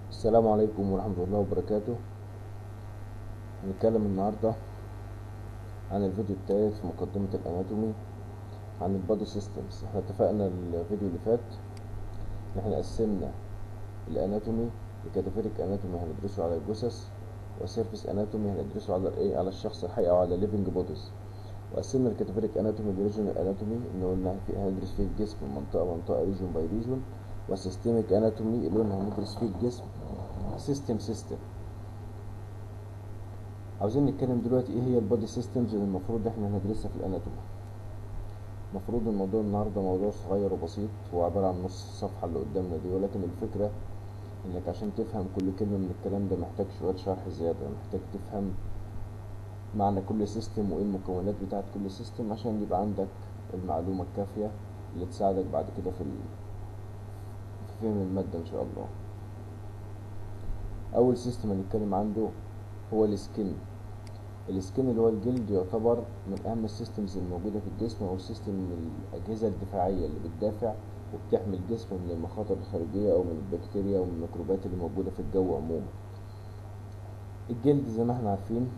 السلام عليكم ورحمة الله وبركاته هنتكلم النهاردة عن الفيديو التالت في مقدمة الاناتومي عن البادي سيستمز احنا اتفقنا الفيديو اللي فات ان احنا قسمنا الاناتومي لكاتيفيريك اناتومي هندرسه على الجثث وسيرفيس اناتومي هندرسه على الايه على الشخص الحي او على ليفنج بوديز وقسمنا الكاتيفيريك اناتومي لريجونال اناتومي ان قلنا في هندرس فيه الجسم منطقة منطقة ريجون باي ريجون وسيستميك اناتومي اللي قلنا هندرس فيه الجسم سيستم سيستم عاوزين نتكلم دلوقتي ايه هي البادي سيستمز اللي المفروض احنا ندرسها في الاناتومي المفروض الموضوع النهارده موضوع صغير وبسيط هو عبارة عن نص الصفحة اللي قدامنا دي ولكن الفكرة انك عشان تفهم كل كلمة من الكلام ده محتاج شوية شرح زيادة محتاج تفهم معنى كل سيستم وايه المكونات بتاعت كل سيستم عشان يبقى عندك المعلومة الكافية اللي تساعدك بعد كده في في فهم المادة ان شاء الله اول سيستم هنتكلم عنه هو السكين السكين اللي هو الجلد يعتبر من اهم السيستمز الموجوده في الجسم او سيستم من الاجهزه الدفاعيه اللي بتدافع وبتحمي الجسم من المخاطر الخارجيه او من البكتيريا ومن الميكروبات اللي موجوده في الجو عموما الجلد زي ما احنا عارفين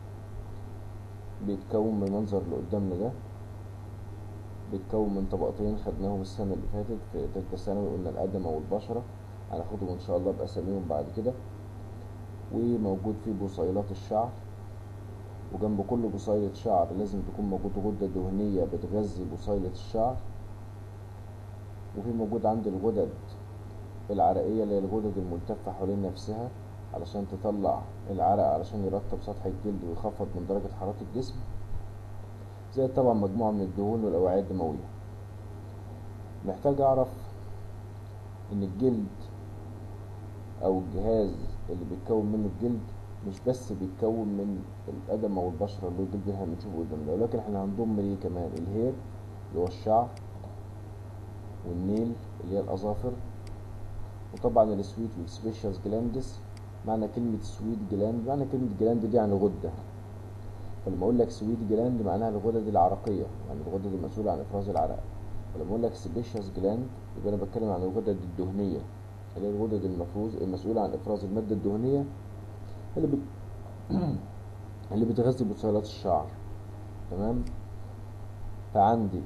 بيتكون من المنظر اللي قدامنا ده بيتكون من طبقتين خدناهم السنه اللي فاتت في تالتة ثانوي قلنا الادمه والبشره هناخدهم ان شاء الله باساميهم بعد كده وموجود فيه بصيلات الشعر وجنب كل بصيلة شعر لازم تكون موجود غدة دهنية بتغذي بصيلة الشعر وفي موجود عند الغدد العرقية اللي هي الغدد الملتفة حوالين نفسها علشان تطلع العرق علشان يرطب سطح الجلد ويخفض من درجة حرارة الجسم زي طبعا مجموعة من الدهون والأوعية الدموية محتاج أعرف إن الجلد او الجهاز اللي بيتكون منه الجلد مش بس بيتكون من القدم او البشرة اللي هو الجلد اللي احنا بنشوفه قدامنا ولكن احنا هنضم ليه كمان الهير اللي هو الشعر والنيل اللي هي الاظافر وطبعا السويت والسبيشالز جلاندس معنى كلمة سويت جلاند معنى كلمة جلاند دي يعني غدة فلما اقول لك سويت جلاند معناها الغدد العرقية يعني الغدد المسؤولة عن افراز العرق ولما اقول لك سبيشالز جلاند يبقى انا بتكلم عن الغدد الدهنية اللي هي الغدد المفروز المسؤولة عن إفراز المادة الدهنية اللي بت... اللي بتغذي بصيلات الشعر تمام فعندي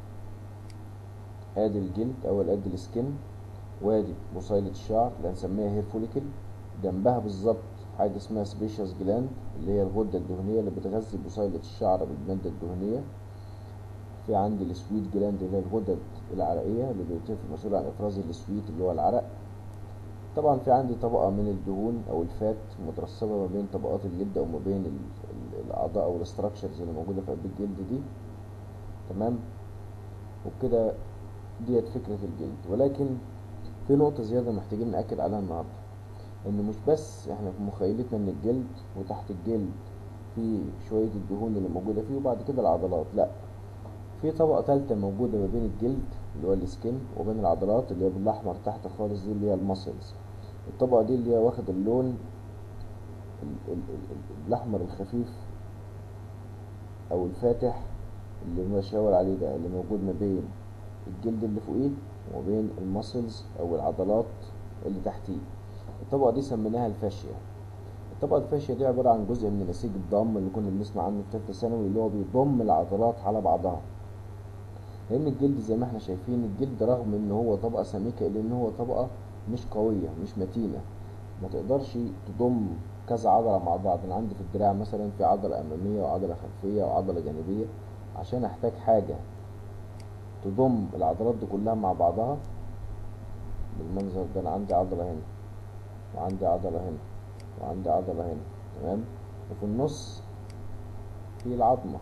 ادي الجلد او ادي السكن وادي بصيلة الشعر اللي هنسميها هير فوليكل جنبها بالظبط حاجة اسمها سبيشاس جلاند اللي هي الغدة الدهنية اللي بتغذي بصيلة الشعر بالمادة الدهنية في عندي السويت جلاند اللي هي الغدد العرقية اللي بتبقى مسؤولة عن إفراز السويت اللي هو العرق طبعا في عندي طبقة من الدهون أو الفات مترسبة ما بين طبقات الجلد أو ما بين الأعضاء أو الاستراكشرز اللي موجودة في قلب الجلد دي تمام وبكده ديت فكرة الجلد ولكن في نقطة زيادة محتاجين نأكد عليها النهاردة إن مش بس إحنا في مخيلتنا إن الجلد وتحت الجلد في شوية الدهون اللي موجودة فيه وبعد كده العضلات لأ في طبقة تالتة موجودة ما بين الجلد اللي هو السكن وبين العضلات اللي هي بالأحمر تحت خالص دي اللي هي الماسلز الطبقة دي اللي هي واخد اللون ال ال ال الأحمر الخفيف أو الفاتح اللي بشاور عليه ده اللي موجود ما بين الجلد اللي فوقيه وما بين الماسلز أو العضلات اللي تحتيه الطبقة دي سميناها الفاشية الطبقة الفاشية دي عبارة عن جزء من نسيج الضم اللي كنا بنسمع عنه في تالتة ثانوي اللي هو بيضم العضلات على بعضها لان الجلد زي ما احنا شايفين الجلد رغم ان هو طبقة سميكة الا ان هو طبقة مش قوية مش متينة ما تقدرش تضم كذا عضلة مع بعض انا عندي في الدراع مثلا في عضلة امامية وعضلة خلفية وعضلة جانبية عشان احتاج حاجة تضم العضلات دي كلها مع بعضها بالمنظر ده انا عندي عضلة هنا وعندي عضلة هنا وعندي عضلة هنا تمام وفي النص في العظمة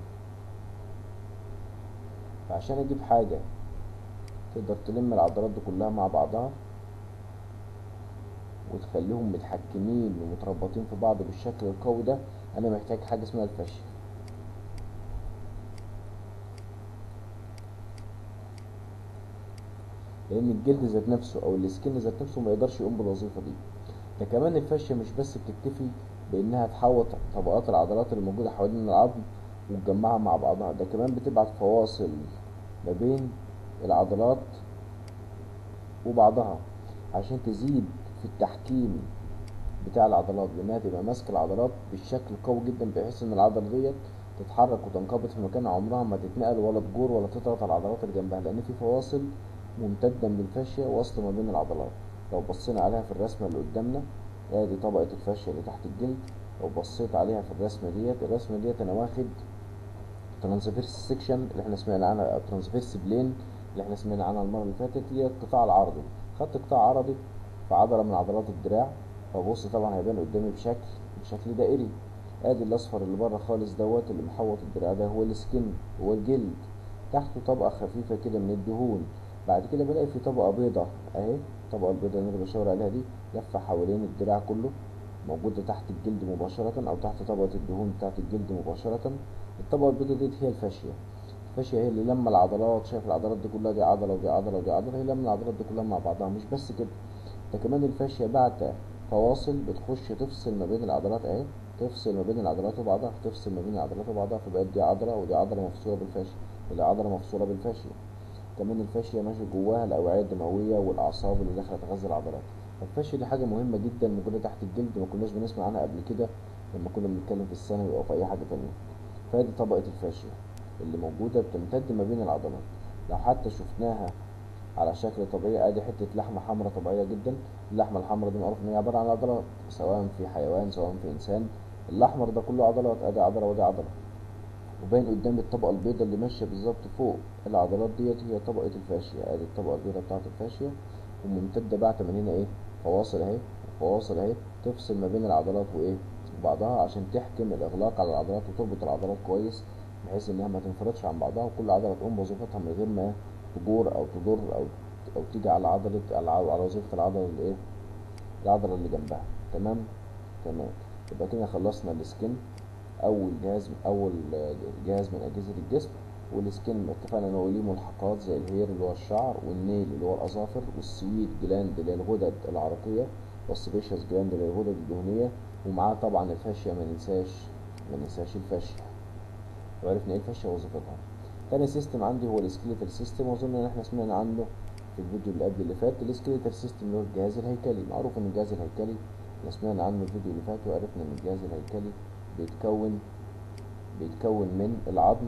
فعشان اجيب حاجة تقدر تلم العضلات دي كلها مع بعضها وتخليهم متحكمين ومتربطين في بعض بالشكل القوي ده انا محتاج حاجة اسمها الفاشية لان الجلد ذات نفسه او السكن ذات نفسه ما يقدرش يقوم بالوظيفة دي ده كمان الفاشية مش بس بتكتفي بانها تحوط طبقات العضلات اللي موجودة حوالين العظم وتجمعها مع بعضها ده كمان بتبعت فواصل ما بين العضلات وبعضها عشان تزيد في التحكيم بتاع العضلات بانها تبقى ماسكه العضلات بالشكل قوي جدا بحيث ان العضله ديت تتحرك وتنقبض في مكان عمرها ما تتنقل ولا تجور ولا تضغط على العضلات اللي جنبها لان في فواصل ممتده من الفاشيه واصله ما بين العضلات لو بصينا عليها في الرسمه اللي قدامنا ادي طبقه الفاشيه اللي تحت الجلد لو بصيت عليها في الرسمه ديت الرسمه ديت انا واخد ترانسفيرس سيكشن اللي احنا سمعنا عنها او ترانسفيرس بلين اللي احنا سمعنا عنها المره اللي فاتت هي القطاع العرضي خدت قطاع عرضي في عضله من عضلات الدراع فبص طبعا هيبان قدامي بشكل بشكل دائري ادي الاصفر اللي بره خالص دوت اللي محوط الدراع ده هو السكن هو الجلد تحته طبقه خفيفه كده من الدهون بعد كده بلاقي في طبقه بيضة اهي الطبقه البيضاء اللي انا بشاور عليها دي لفه حوالين الدراع كله موجوده تحت الجلد مباشره او تحت طبقه الدهون بتاعت الجلد مباشره الطبقه البيضاء دي هي الفاشيه الفاشيه هي اللي لما العضلات شايف العضلات دي كلها دي عضله ودي عضله ودي عضله هي لما العضلات دي كلها مع بعضها مش بس كده ده كمان الفاشيه بعد فواصل بتخش تفصل ما بين العضلات اهي تفصل ما بين العضلات وبعضها تفصل ما بين العضلات وبعضها فبقت دي عضله ودي عضله مفصوله بالفاشيه ودي عضله مفصوله بالفاشيه كمان الفاشيه ماشي جواها الاوعيه الدمويه والاعصاب اللي داخله تغذي العضلات الفاشيه دي حاجه مهمه جدا موجوده تحت الجلد ما كناش بنسمع عنها قبل كده لما كنا بنتكلم في الثانوي او في اي حاجه تانية فادي طبقه الفاشيه اللي موجوده بتمتد ما بين العضلات لو حتى شفناها على شكل طبيعي ادي حته لحمه حمراء طبيعيه جدا اللحمه الحمراء دي معروف ان هي عباره عن عضلات سواء في حيوان سواء في انسان الاحمر ده كله عضلات ادي عضله ودي عضله وباين قدام الطبقه البيضاء اللي ماشيه بالظبط فوق العضلات ديت هي طبقه الفاشيه ادي الطبقه البيضاء بتاعه الفاشيه وممتده بعد من هنا ايه فواصل اهي فواصل اهي تفصل ما بين العضلات وايه وبعضها عشان تحكم الاغلاق على العضلات وتربط العضلات كويس بحيث انها ما تنفردش عن بعضها وكل عضله تقوم بوظيفتها من غير ما تجور او تضر او او تيجي على عضله على على وظيفه العضله اللي ايه العضله اللي جنبها تمام تمام يبقى كده خلصنا السكن اول جهاز اول جهاز من اجهزه الجسم والسكن اتفقنا ان هو ليه ملحقات زي الهير اللي هو الشعر والنيل اللي هو الاظافر والسويت جلاند اللي هي الغدد العرقيه والسبيشيس جلاند اللي هي الغدد الدهنيه ومعاه طبعا الفاشيه ما ننساش ما ننساش الفاشيه وعرفنا ايه الفاشيه وظيفتها تاني سيستم عندي هو السكيليتال سيستم واظن ان احنا سمعنا عنه في الفيديو اللي قبل اللي فات السكيليتال سيستم اللي هو الجهاز الهيكلي معروف ان الجهاز الهيكلي احنا سمعنا عنه الفيديو اللي فات وعرفنا ان الجهاز الهيكلي بيتكون بيتكون من العظم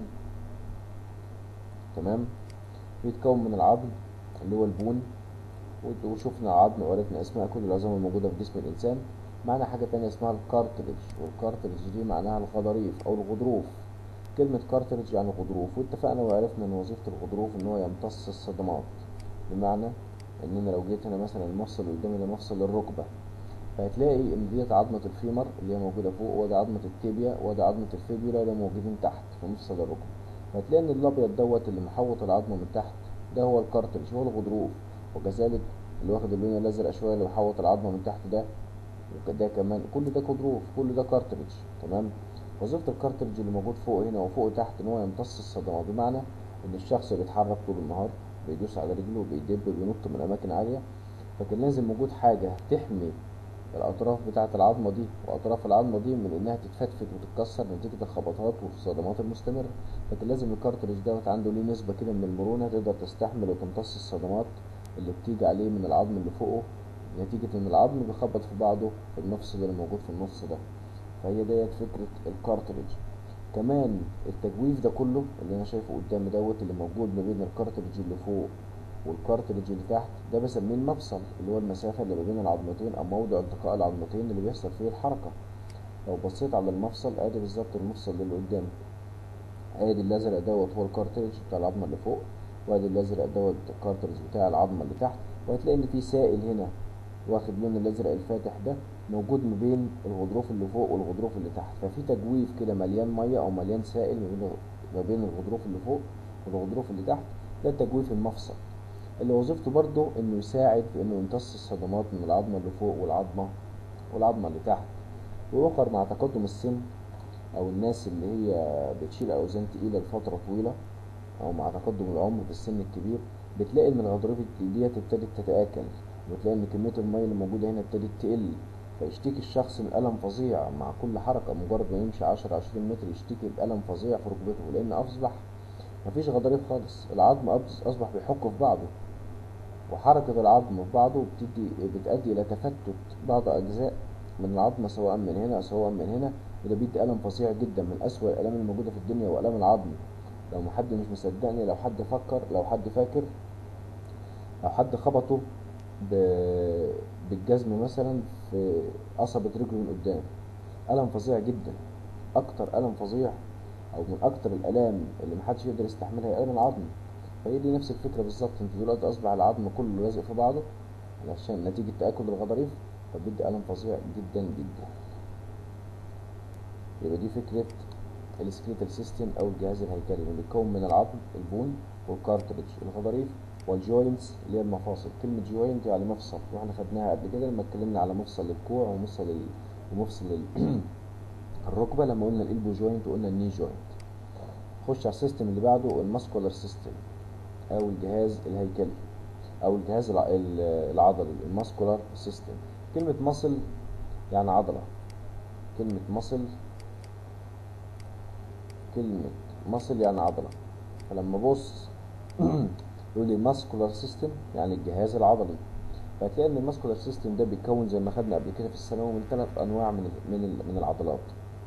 تمام بيتكون من العظم اللي هو البون وشفنا العظم وعرفنا اسماء كل العظام الموجودة في جسم الانسان معنا حاجة تانية اسمها الكارتريج والكارتريج دي معناها الغضاريف او الغضروف كلمة كارتريج يعني غضروف واتفقنا وعرفنا ان وظيفة الغضروف ان هو يمتص الصدمات بمعنى ان انا لو جيت هنا مثلا المفصل اللي قدامي ده مفصل الركبة فهتلاقي ان ديت عظمة الفيمر اللي هي موجودة فوق وادي عظمة التيبيا وادي عظمة الفيبيولا اللي موجودين تحت في مفصل الركبة فهتلاقي ان الابيض دوت اللي محوط العظمة من تحت ده هو الكارتريج هو الغضروف وكذلك اللي واخد اللون الازرق شوية اللي محوط العظمة من تحت ده وده كمان كل ده غضروف كل ده كارتريج تمام وظيفة الكارتريج اللي موجود فوق هنا وفوق تحت ان هو يمتص الصدمات بمعنى ان الشخص بيتحرك طول النهار بيدوس على رجله وبيدب وبينط من اماكن عالية فكان لازم موجود حاجة تحمي الاطراف بتاعة العظمة دي واطراف العظمة دي من انها تتفتفت وتتكسر نتيجة الخبطات والصدمات المستمرة لكن لازم الكارتريج دوت عنده ليه نسبة كده من المرونة تقدر تستحمل وتمتص الصدمات اللي بتيجي عليه من العظم اللي فوقه نتيجة ان العظم بيخبط في بعضه في المفصل اللي موجود في النص ده فهي ديت فكرة الكارتريج كمان التجويف ده كله اللي انا شايفه قدامي دوت اللي موجود ما بين الكارتريج اللي فوق والكارتريج اللي تحت ده بسميه المفصل اللي هو المسافة اللي ما بين العظمتين او موضع التقاء العظمتين اللي بيحصل فيه الحركة لو بصيت على المفصل ادي بالظبط المفصل اللي قدامي ادي الازرق دوت هو الكارتريج بتاع العظمة اللي فوق وادي الازرق دوت الكارتريج بتاع العظمة اللي تحت وهتلاقي ان في سائل هنا واخد لون الازرق الفاتح ده موجود ما بين الغضروف اللي فوق والغضروف اللي تحت ففي تجويف كده مليان ميه او مليان سائل ما بين ما بين الغضروف اللي فوق والغضروف اللي تحت ده تجويف المفصل اللي وظيفته برضه انه يساعد في انه يمتص الصدمات من العظمه اللي فوق والعظمه والعظمه اللي تحت ويؤخر مع تقدم السن او الناس اللي هي بتشيل اوزان تقيله لفتره طويله او مع تقدم العمر في السن الكبير بتلاقي ان الغضروف ديت ابتدت تتاكل وتلاقي ان كميه الميه اللي موجوده هنا ابتدت تقل فيشتكي الشخص من ألم فظيع مع كل حركة مجرد ما يمشي 10 20 متر يشتكي بألم فظيع في ركبته لأن أصبح مفيش غضاريف خالص العظم أصبح بيحك في بعضه وحركة العظم في بعضه بتدي بتؤدي إلى تفتت بعض أجزاء من العظمة سواء من هنا أو سواء من هنا وده بيدي ألم فظيع جدا من أسوأ الآلام الموجودة في الدنيا وآلام العظم لو حد مش مصدقني لو حد فكر لو حد فاكر لو حد خبطه ب- بالجزم مثلا في قصبة رجله من قدام ألم فظيع جدا أكتر ألم فظيع أو من أكتر الآلام اللي محدش يقدر يستحملها هي ألم العظم فهي دي نفس الفكرة بالظبط انت دلوقتي أصبح العظم كله لازق في بعضه علشان نتيجة تآكل الغضاريف فبيدي ألم فظيع جدا جدا يبقى دي فكرة السكريتال سيستم أو الجهاز الهيكلي اللي بيتكون من العظم البون والكارتريج الغضاريف والجوينتس اللي هي المفاصل كلمة جوينت يعني مفصل واحنا خدناها قبل كده لما اتكلمنا على مفصل الكوع ومفصل ال... ومفصل ال... الركبة لما قلنا الإلبو جوينت وقلنا الني جوينت خش على السيستم اللي بعده الماسكولار سيستم أو الجهاز الهيكلي أو الجهاز الع... ال- العضلي الماسكولار سيستم كلمة مصل يعني عضلة كلمة مصل كلمة مصل يعني عضلة فلما بص يقول لي ماسكولار سيستم يعني الجهاز العضلي فهتلاقي ان الماسكولار سيستم ده بيتكون زي ما خدنا قبل كده في الثانوي من ثلاث انواع من ال من ال من العضلات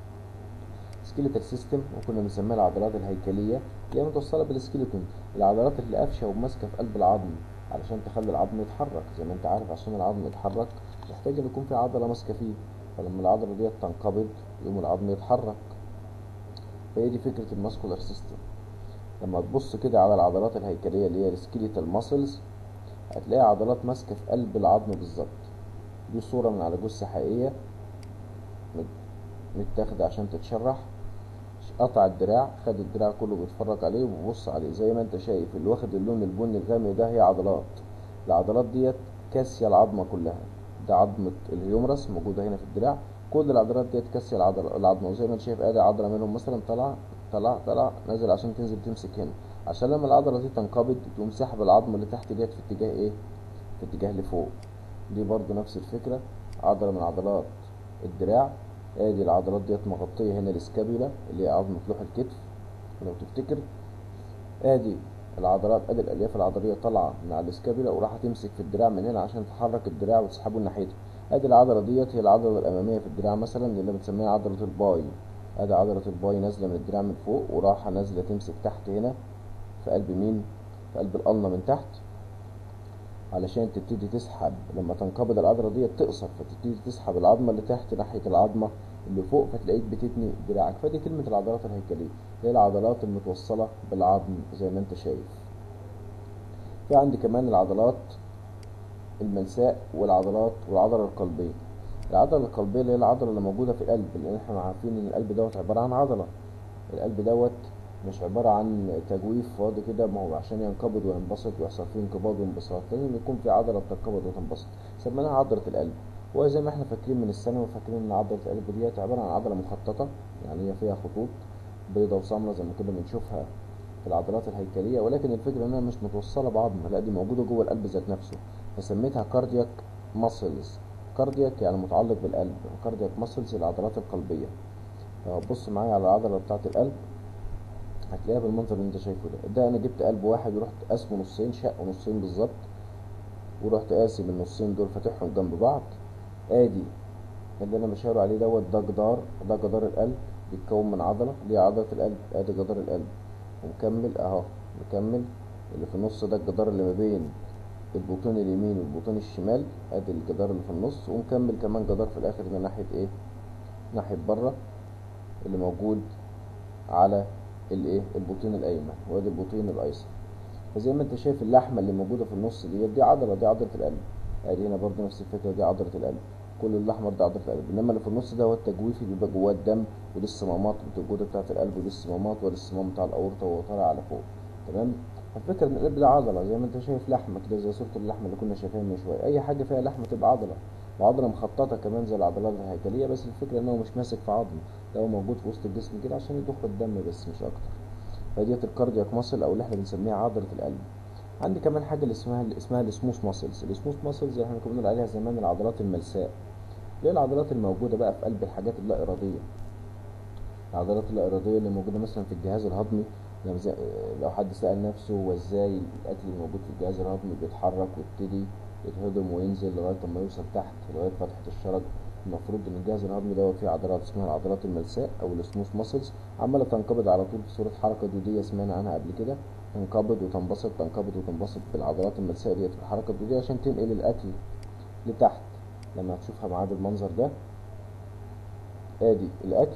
سكيلتال سيستم وكنا بنسميها العضلات الهيكليه اللي هي متوصله بالسكيلتون العضلات اللي قافشه وماسكه في قلب العظم علشان تخلي العظم يتحرك زي ما انت عارف عشان العظم يتحرك محتاج ان يكون في عضله ماسكه فيه فلما العضله ديت تنقبض يقوم العظم يتحرك فهي دي فكره الماسكولار سيستم لما تبص كده على العضلات الهيكليه اللي هي السكيليتال ماسلز هتلاقي عضلات ماسكه في قلب العظم بالظبط دي صوره من على جثه حقيقيه مت- متاخده عشان تتشرح قطع الدراع خد الدراع كله بيتفرج عليه وبيبص عليه زي ما انت شايف اللي واخد اللون البني الغامق ده هي عضلات العضلات ديت كاسيه العظمه كلها ده عظمه الهيومرس موجوده هنا في الدراع كل العضلات ديت كاسيه العضله العظمه وزي ما انت شايف ادي عضله منهم مثلا طلع طلع طلع نازل عشان تنزل تمسك هنا عشان لما العضله دي تنقبض تقوم سحب العظمه اللي تحت ديت في اتجاه ايه في اتجاه لفوق دي برضو نفس الفكره عضله من عضلات الدراع ادي العضلات ديت مغطيه هنا الاسكابيولا اللي هي عظمه لوح الكتف لو تفتكر ادي العضلات ادي الالياف العضليه طالعه من على الاسكابيولا وراح تمسك في الدراع من هنا عشان تحرك الدراع وتسحبه ناحيتها ادي العضله ديت هي العضله الاماميه في الدراع مثلا اللي بنسميها عضله الباي ادي عضله الباي نازله من الدراع من فوق وراحه نازله تمسك تحت هنا في قلب مين في قلب القلنه من تحت علشان تبتدي تسحب لما تنقبض العضله ديت تقصر فتبتدي تسحب العظمه اللي تحت ناحيه العظمه اللي فوق فتلاقيك بتتني دراعك فدي كلمه العضلات الهيكليه هي العضلات المتوصله بالعظم زي ما انت شايف في عندي كمان العضلات الملساء والعضلات والعضله القلبيه العضله القلبيه اللي هي العضله اللي موجوده في القلب لان احنا عارفين ان القلب دوت عباره عن عضله القلب دوت مش عبارة عن تجويف فاضي كده ما هو عشان ينقبض وينبسط ويحصل فيه انقباض وانبساط لازم يكون في عضلة بتنقبض وتنبسط سميناها عضلة القلب وزي ما احنا فاكرين من الثانوي فاكرين ان عضلة القلب ديت عبارة عن عضلة مخططة يعني هي فيها خطوط بيضة وسمرة زي ما كنا بنشوفها في العضلات الهيكلية ولكن الفكرة انها مش متوصلة بعظمة لا دي موجودة جوه القلب ذات نفسه فسميتها كاردياك ماسلز كاردياك يعني متعلق بالقلب كاردياك ماسلز العضلات القلبية بص معايا على العضلة بتاعة القلب هتلاقيها بالمنظر اللي انت شايفه ده ده انا جبت قلب واحد ورحت قاسمه نصين شقه نصين بالظبط ورحت قاسم النصين دول فاتحهم جنب بعض ادي اللي انا بشاور عليه دوت ده جدار ده جدار القلب بيتكون من عضله دي عضله القلب ادي جدار القلب ومكمل اهو مكمل اللي في النص ده الجدار اللي ما بين البطون اليمين والبطون الشمال ادي الجدار اللي في النص ومكمل كمان جدار في الاخر ده ناحيه ايه ناحيه بره اللي موجود على الايه البطين الايمن وادي البطين الايسر فزي ما انت شايف اللحمه اللي موجوده في النص ديت دي عضله دي عضله القلب ادي هنا برضه نفس الفكره دي عضله القلب كل الاحمر ده عضله القلب انما اللي في النص ده هو التجويفي بيبقى جواه الدم ودي الصمامات موجوده بتاعه القلب ودي الصمامات وادي الصمام بتاع الاورطه وهو طالع على فوق تمام الفكره ان القلب ده عضله زي ما انت شايف لحمه كده زي صوره اللحمه اللي كنا شايفينها من شويه اي حاجه فيها لحمه تبقى عضله وعضله مخططه كمان زي العضلات الهيكليه بس الفكره ان هو مش ماسك في عظم ده هو موجود في وسط الجسم كده عشان يضخ الدم بس مش اكتر فديت الكاردياك ماسل او اللي احنا بنسميها عضله القلب عندي كمان حاجه اللي اسمها اللي اسمها السموث ماسلز السموث ماسلز اللي احنا كنا بنقول عليها زمان العضلات الملساء اللي هي العضلات الموجوده بقى في قلب الحاجات اللا اراديه العضلات اللا اراديه اللي موجوده مثلا في الجهاز الهضمي لو زي- لو حد سأل نفسه هو ازاي الأكل الموجود في الجهاز الهضمي بيتحرك ويبتدي يتهضم وينزل لغاية ما يوصل تحت لغاية فتحة الشرج المفروض إن الجهاز الهضمي دوت فيه عضلات اسمها العضلات الملساء أو السموث ماسلز عمالة تنقبض على طول في صورة حركة دودية سمعنا عنها قبل كده تنقبض وتنبسط تنقبض وتنبسط بالعضلات الملساء ديت في الحركة الدودية عشان تنقل الأكل لتحت لما هتشوفها معاه بالمنظر ده ادي الاكل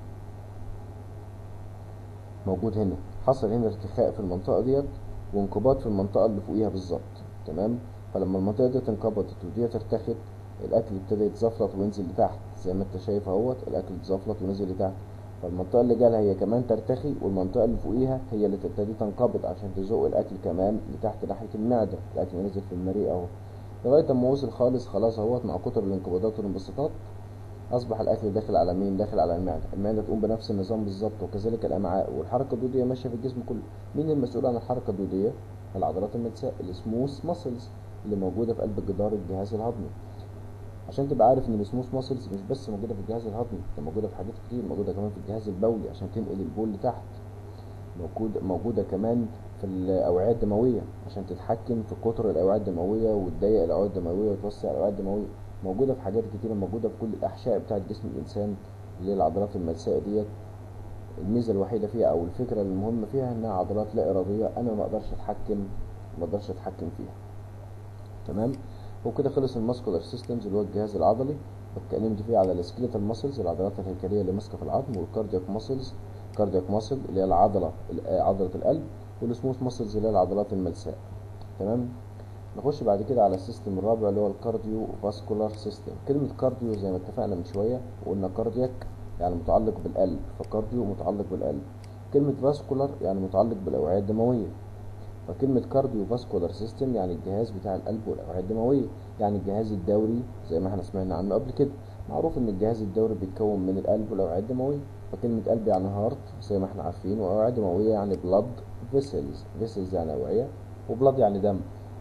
موجود هنا حصل هنا ارتخاء في المنطقة ديت وانقباض في المنطقة اللي فوقيها بالظبط تمام فلما المنطقة ديت انقبضت وديت ارتخت الاكل ابتدى يتزفلط وينزل لتحت زي ما انت شايف اهوت الاكل اتزفلط ونزل لتحت فالمنطقة اللي جالها هي كمان ترتخي والمنطقة اللي فوقيها هي اللي تبتدي تنقبض عشان تزق الاكل كمان لتحت ناحية المعدة الاكل نزل في المريء اهو لغاية اما وصل خالص خلاص اهوت مع كتر الانقباضات والانبساطات اصبح الاكل داخل على مين داخل على المعده المعده تقوم بنفس النظام بالظبط وكذلك الامعاء والحركه الدوديه ماشيه في الجسم كله مين المسؤول عن الحركه الدوديه العضلات الملساء السموث ماسلز اللي موجوده في قلب جدار الجهاز الهضمي عشان تبقى عارف ان السموث ماسلز مش بس موجوده في الجهاز الهضمي ده موجوده في حاجات كتير موجوده كمان في الجهاز البولي عشان تنقل البول لتحت موجودة موجودة كمان في الأوعية الدموية عشان تتحكم في قطر الأوعية الدموية وتضيق الأوعية الدموية وتوسع الأوعية الدموية موجودة في حاجات كتيرة موجودة في كل الأحشاء بتاعة جسم الإنسان اللي هي العضلات الملساء ديت الميزة الوحيدة فيها أو الفكرة المهمة فيها إنها عضلات لا إرادية أنا ما أقدرش أتحكم ما أقدرش أتحكم فيها تمام وكده خلص الماسكولار سيستمز اللي هو الجهاز العضلي اتكلمت فيه على السكيلتال ماسلز العضلات الهيكليه اللي ماسكه في العظم والكاردياك ماسلز كاردياك ماسل اللي هي العضله ال- عضله القلب والسموث ماسلز اللي هي العضلات الملساء تمام نخش بعد كده على السيستم الرابع اللي هو الكارديو فاسكولار سيستم كلمه كارديو زي ما اتفقنا من شويه وقلنا كاردياك يعني متعلق بالقلب فكارديو متعلق بالقلب كلمه فاسكولار يعني متعلق بالاوعيه الدمويه فكلمة كارديو فاسكولار سيستم يعني الجهاز بتاع القلب والأوعية الدموية يعني الجهاز الدوري زي ما احنا سمعنا عنه قبل كده معروف ان الجهاز الدوري بيتكون من القلب والأوعية الدموية فكلمة قلب يعني هارت زي ما احنا عارفين وأوعية دموية يعني بلاد فيسلز فيسلز يعني أوعية وبلاد يعني دم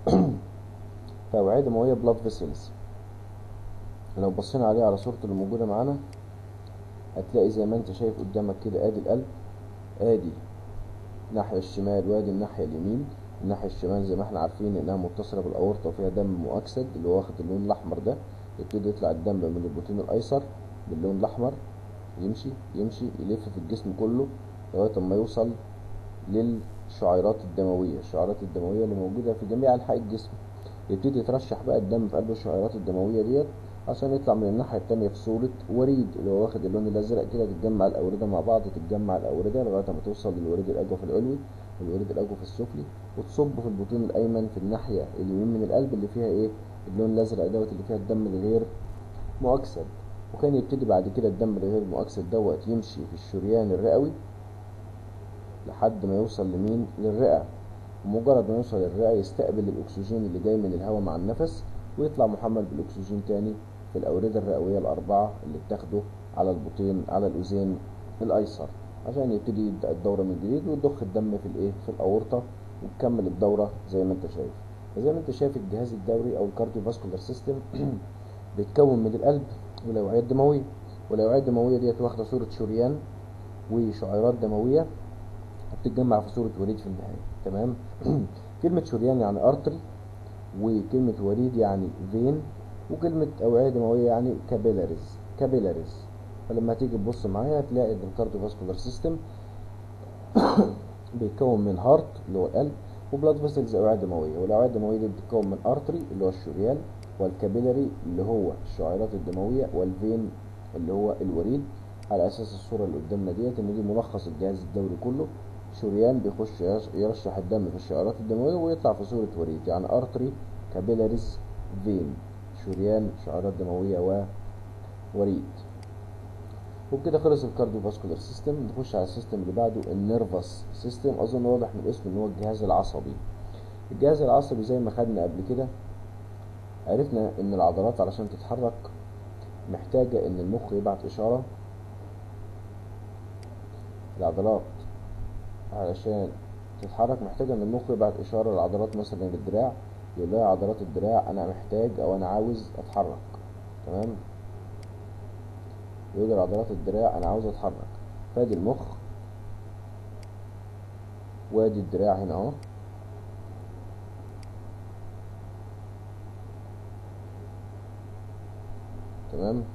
فأوعية دموية بلاد فيسلز لو بصينا عليه على صورته اللي موجودة معانا هتلاقي زي ما انت شايف قدامك كده ادي القلب ادي الناحية الشمال وادي الناحية اليمين الناحية الشمال زي ما احنا عارفين انها متصلة بالاورطة وفيها دم مؤكسد اللي هو واخد اللون الاحمر ده يبتدي يطلع الدم من البطين الايسر باللون الاحمر يمشي يمشي يلف في الجسم كله لغاية ما يوصل للشعيرات الدموية الشعيرات الدموية اللي موجودة في جميع انحاء الجسم يبتدي يترشح بقى الدم في قلب الشعيرات الدموية ديت عشان يطلع من الناحية التانية في صورة وريد اللي هو واخد اللون الأزرق كده تتجمع الأوردة مع بعض تتجمع الأوردة لغاية ما توصل للوريد الأجوف العلوي والوريد الأجوف السفلي وتصب في البطين الأيمن في الناحية اليمين من القلب اللي فيها إيه اللون الأزرق دوت اللي فيها الدم الغير مؤكسد وكان يبتدي بعد كده الدم الغير مؤكسد دوت يمشي في الشريان الرئوي لحد ما يوصل لمين للرئة ومجرد ما يوصل للرئة يستقبل الأكسجين اللي جاي من الهواء مع النفس ويطلع محمل بالأكسجين تاني في الأوردة الرئوية الأربعة اللي بتاخده على البطين على الأذين الأيسر عشان يبتدي يبدأ الدورة من جديد وتضخ الدم في الإيه في الأورطة وتكمل الدورة زي ما أنت شايف زي ما أنت شايف الجهاز الدوري أو الكارديو فاسكولار سيستم بيتكون من القلب والأوعية الدموية والأوعية الدموية ديت واخدة صورة شريان وشعيرات دموية بتتجمع في صورة وريد في النهاية تمام كلمة شريان يعني أرتري وكلمة وريد يعني فين وكلمة أوعية دموية يعني كابيلاريز كابيلاريز فلما تيجي تبص معايا هتلاقي ان الكارديو فاسكولار سيستم بيتكون من هارت اللي هو القلب وبلاد فيسلز اوعيه دمويه والاوعيه الدمويه دي بتتكون من ارتري اللي هو الشريان والكابيلاري اللي هو الشعيرات الدمويه والفين اللي هو الوريد على اساس الصوره اللي قدامنا ديت ان دي ملخص الجهاز الدوري كله شريان بيخش يرشح الدم في الشعيرات الدمويه ويطلع في صوره وريد يعني ارتري كابيلاريز فين شريان شعيرات دمويه ووريد وبكده خلص الكارديو فاسكولار سيستم نخش على السيستم اللي بعده النيرفس سيستم اظن واضح من الاسم ان هو الجهاز العصبي الجهاز العصبي زي ما خدنا قبل كده عرفنا ان العضلات علشان تتحرك محتاجة ان المخ يبعت اشارة العضلات علشان تتحرك محتاجة ان المخ يبعت اشارة للعضلات مثلا الدراع يقول لها عضلات الدراع انا محتاج او انا عاوز اتحرك تمام يقول عضلات الدراع انا عاوز اتحرك فادي المخ وادي الدراع هنا اهو تمام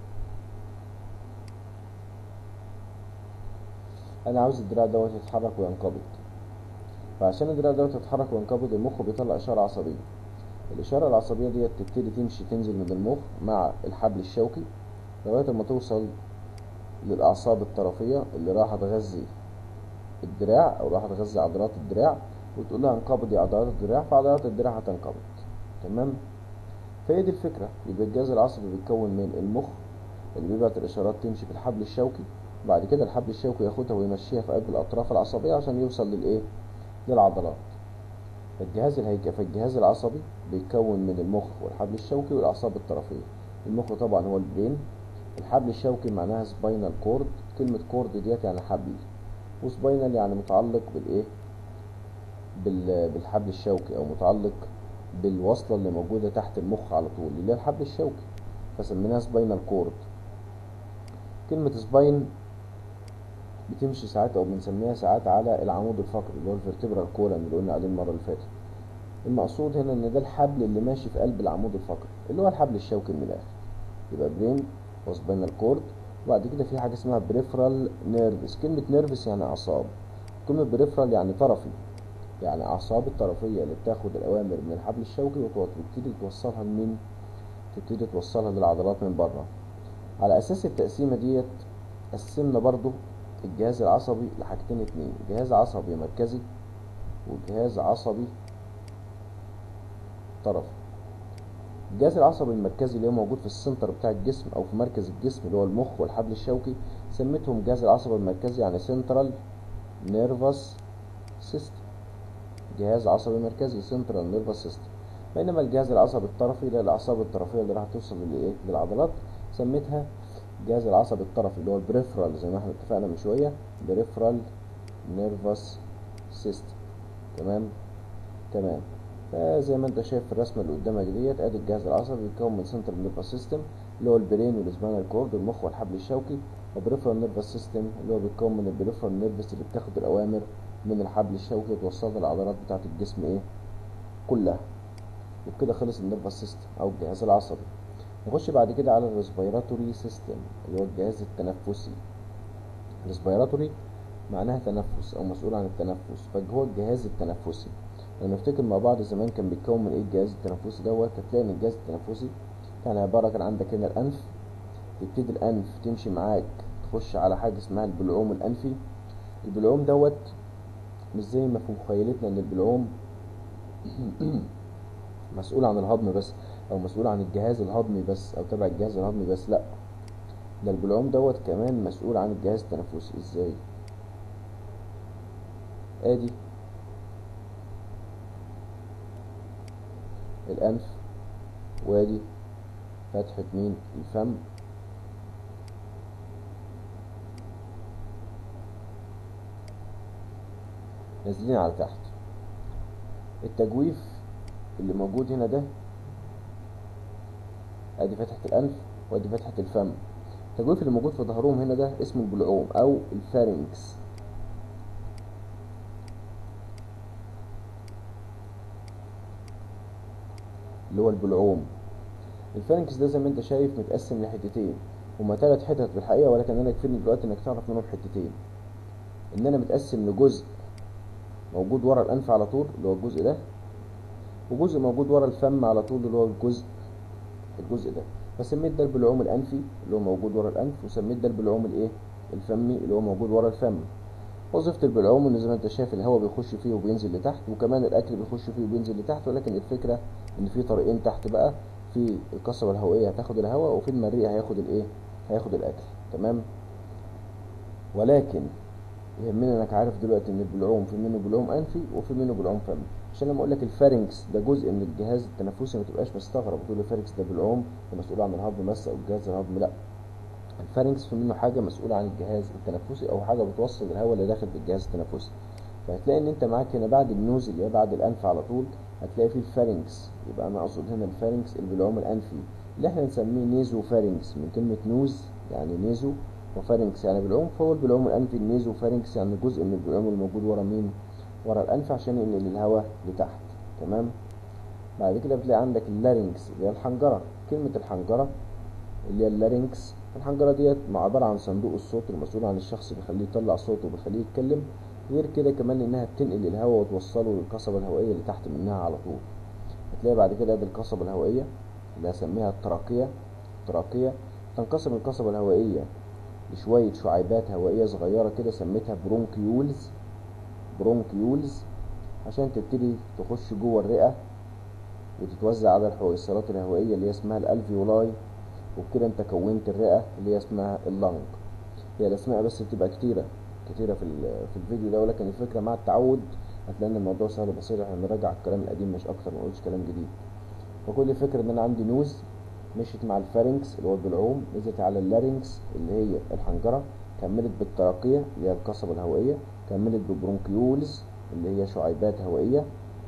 انا عاوز الدراع دوت يتحرك وينقبض فعشان الدراع دوت يتحرك وينقبض المخ بيطلع اشاره عصبيه الاشاره العصبيه ديت تبتدي تمشي تنزل من المخ مع الحبل الشوكي لغايه ما توصل للاعصاب الطرفيه اللي راح تغذي الدراع او راح تغذي عضلات الدراع وتقول لها انقبضي عضلات الدراع فعضلات الدراع هتنقبض تمام فهي دي الفكره يبقى الجهاز العصبي بيتكون من المخ اللي بيبعت الاشارات تمشي في الحبل الشوكي وبعد كده الحبل الشوكي ياخدها ويمشيها في قلب الاطراف العصبيه عشان يوصل للايه للعضلات فالجهاز الهيكل فالجهاز العصبي بيتكون من المخ والحبل الشوكي والاعصاب الطرفيه المخ طبعا هو البرين الحبل الشوكي معناها سباينال كورد كلمه كورد ديت يعني حبل وسباينال يعني متعلق بالايه بال... بالحبل الشوكي او متعلق بالوصله اللي موجوده تحت المخ على طول اللي هي الحبل الشوكي فسميناها سباينال كورد كلمه سباين بتمشي ساعات او بنسميها ساعات على العمود الفقري اللي هو الفرتبرال كولم اللي قلنا عليه المره اللي فاتت المقصود هنا ان ده الحبل اللي ماشي في قلب العمود الفقري اللي هو الحبل الشوكي من الاخر يبقى برين وسباينال كورد وبعد كده في حاجه اسمها بريفرال نيرفس كلمه نيرفس يعني اعصاب كلمه بريفرال يعني طرفي يعني اعصاب الطرفيه اللي بتاخد الاوامر من الحبل الشوكي وتبتدي توصلها لمين تبتدي توصلها للعضلات من بره على اساس التقسيمه ديت قسمنا برضو الجهاز العصبي لحاجتين اتنين جهاز عصبي مركزي وجهاز عصبي طرفي الجهاز العصبي المركزي اللي هو موجود في السنتر بتاع الجسم او في مركز الجسم اللي هو المخ والحبل الشوكي سميتهم جهاز العصبي المركزي يعني سنترال نيرفس سيستم جهاز عصبي مركزي سنترال نيرفس سيستم بينما الجهاز العصبي الطرفي اللي الاعصاب الطرفيه اللي راح توصل للايه للعضلات سميتها الجهاز العصبي الطرفي اللي هو البريفرال زي ما احنا اتفقنا من شويه بريفرال نيرفس سيستم تمام تمام فزي ما انت شايف في الرسمه اللي قدامك ديت ادي الجهاز العصبي بيتكون من سنترال نيرفس سيستم اللي هو البرين والسباينال كورد والمخ والحبل الشوكي وبريفرال نيرفس سيستم اللي هو بيتكون من البريفرال نيرفس اللي بتاخد الاوامر من الحبل الشوكي وتوصلها للعضلات بتاعه الجسم ايه كلها وبكده خلص النيرفس سيستم او الجهاز العصبي نخش بعد كده على الريسبيراتوري سيستم اللي هو الجهاز التنفسي الريسبيراتوري معناها تنفس او مسؤول عن التنفس فهو الجهاز التنفسي لما نفتكر مع بعض زمان كان بيتكون من ايه الجهاز التنفسي دوت هتلاقي ان الجهاز التنفسي كان عبارة كان عندك هنا الانف تبتدي الانف تمشي معاك تخش على حاجة اسمها البلعوم الانفي البلعوم دوت مش زي ما في مخيلتنا ان البلعوم مسؤول عن الهضم بس او مسؤول عن الجهاز الهضمي بس او تبع الجهاز الهضمي بس لا ده البلعوم دوت كمان مسؤول عن الجهاز التنفسي ازاي ادي الانف وادي فتحة مين الفم نازلين على تحت التجويف اللي موجود هنا ده ادي فتحة الانف وادي فتحة الفم التجويف اللي موجود في ظهرهم هنا ده اسمه البلعوم او الفارنكس اللي هو البلعوم الفارنكس ده زي ما انت شايف متقسم لحتتين هما تلات حتت في الحقيقة ولكن انا يكفيني دلوقتي انك تعرف منهم حتتين ان انا متقسم لجزء موجود ورا الانف على طول اللي هو الجزء ده وجزء موجود ورا الفم على طول اللي هو الجزء الجزء ده فسميت ده البلعوم الانفي اللي هو موجود ورا الانف وسميت ده البلعوم الايه الفمي اللي هو موجود ورا الفم وظيفة البلعوم ان زي ما انت شايف الهواء بيخش فيه وبينزل لتحت وكمان الاكل بيخش فيه وبينزل لتحت ولكن الفكرة ان في طريقين تحت بقى في القصبة الهوائية هتاخد الهواء وفي المريء هياخد الايه هياخد الاكل تمام ولكن يهمني انك عارف دلوقتي ان البلعوم في منه بلعوم انفي وفي منه بلعوم فمي عشان لما اقول لك الفارنكس ده جزء من الجهاز التنفسي ما تبقاش مستغرب تقول الفارنكس ده بلعوم ده مسؤول عن الهضم بس او الجهاز الهضمي لا الفارنكس في منه حاجه مسؤوله عن الجهاز التنفسي او حاجه بتوصل الهواء اللي داخل في الجهاز التنفسي فهتلاقي ان انت معاك هنا بعد النوز اللي هي بعد الانف على طول هتلاقي فيه الفارنكس يبقى انا اقصد هنا الفارنكس البلعوم الانفي اللي احنا نسميه نيزو فارنكس من كلمه نوز يعني نيزو وفارنكس يعني بلعوم فهو البلعوم الانفي النيزو فارنكس يعني جزء من البلعوم الموجود ورا مين ورا الانف عشان ينقل الهواء لتحت تمام بعد كده بتلاقي عندك اللارينكس اللي هي الحنجره كلمه الحنجره اللي هي اللارينكس الحنجره ديت عباره عن صندوق الصوت المسؤول عن الشخص بيخليه يطلع صوته وبيخليه يتكلم غير كده كمان انها بتنقل الهواء وتوصله للقصبه الهوائيه اللي تحت منها على طول هتلاقي بعد كده ادي القصبه الهوائيه اللي هسميها التراقيه التراقيه تنقسم القصبه الهوائيه لشويه شعيبات هوائيه صغيره كده سميتها برونكيولز برونكيولز عشان تبتدي تخش جوه الرئه وتتوزع على الحويصلات الهوائيه اللي هي اسمها الالفيولاي وبكده انت كونت الرئه اللي هي اسمها اللنج هي الاسماء بس بتبقى كتيره كتيره في في الفيديو ده ولكن الفكره مع التعود هتلاقي ان الموضوع سهل وبسيط احنا بنراجع الكلام القديم مش اكتر ما نقولش كلام جديد فكل الفكره ان انا عندي نوز مشيت مع الفارنكس اللي هو البلعوم نزلت على اللارنكس اللي هي الحنجره كملت بالترقيه اللي هي القصبه الهوائيه كملت بالبرونكيولز اللي هي شعيبات هوائيه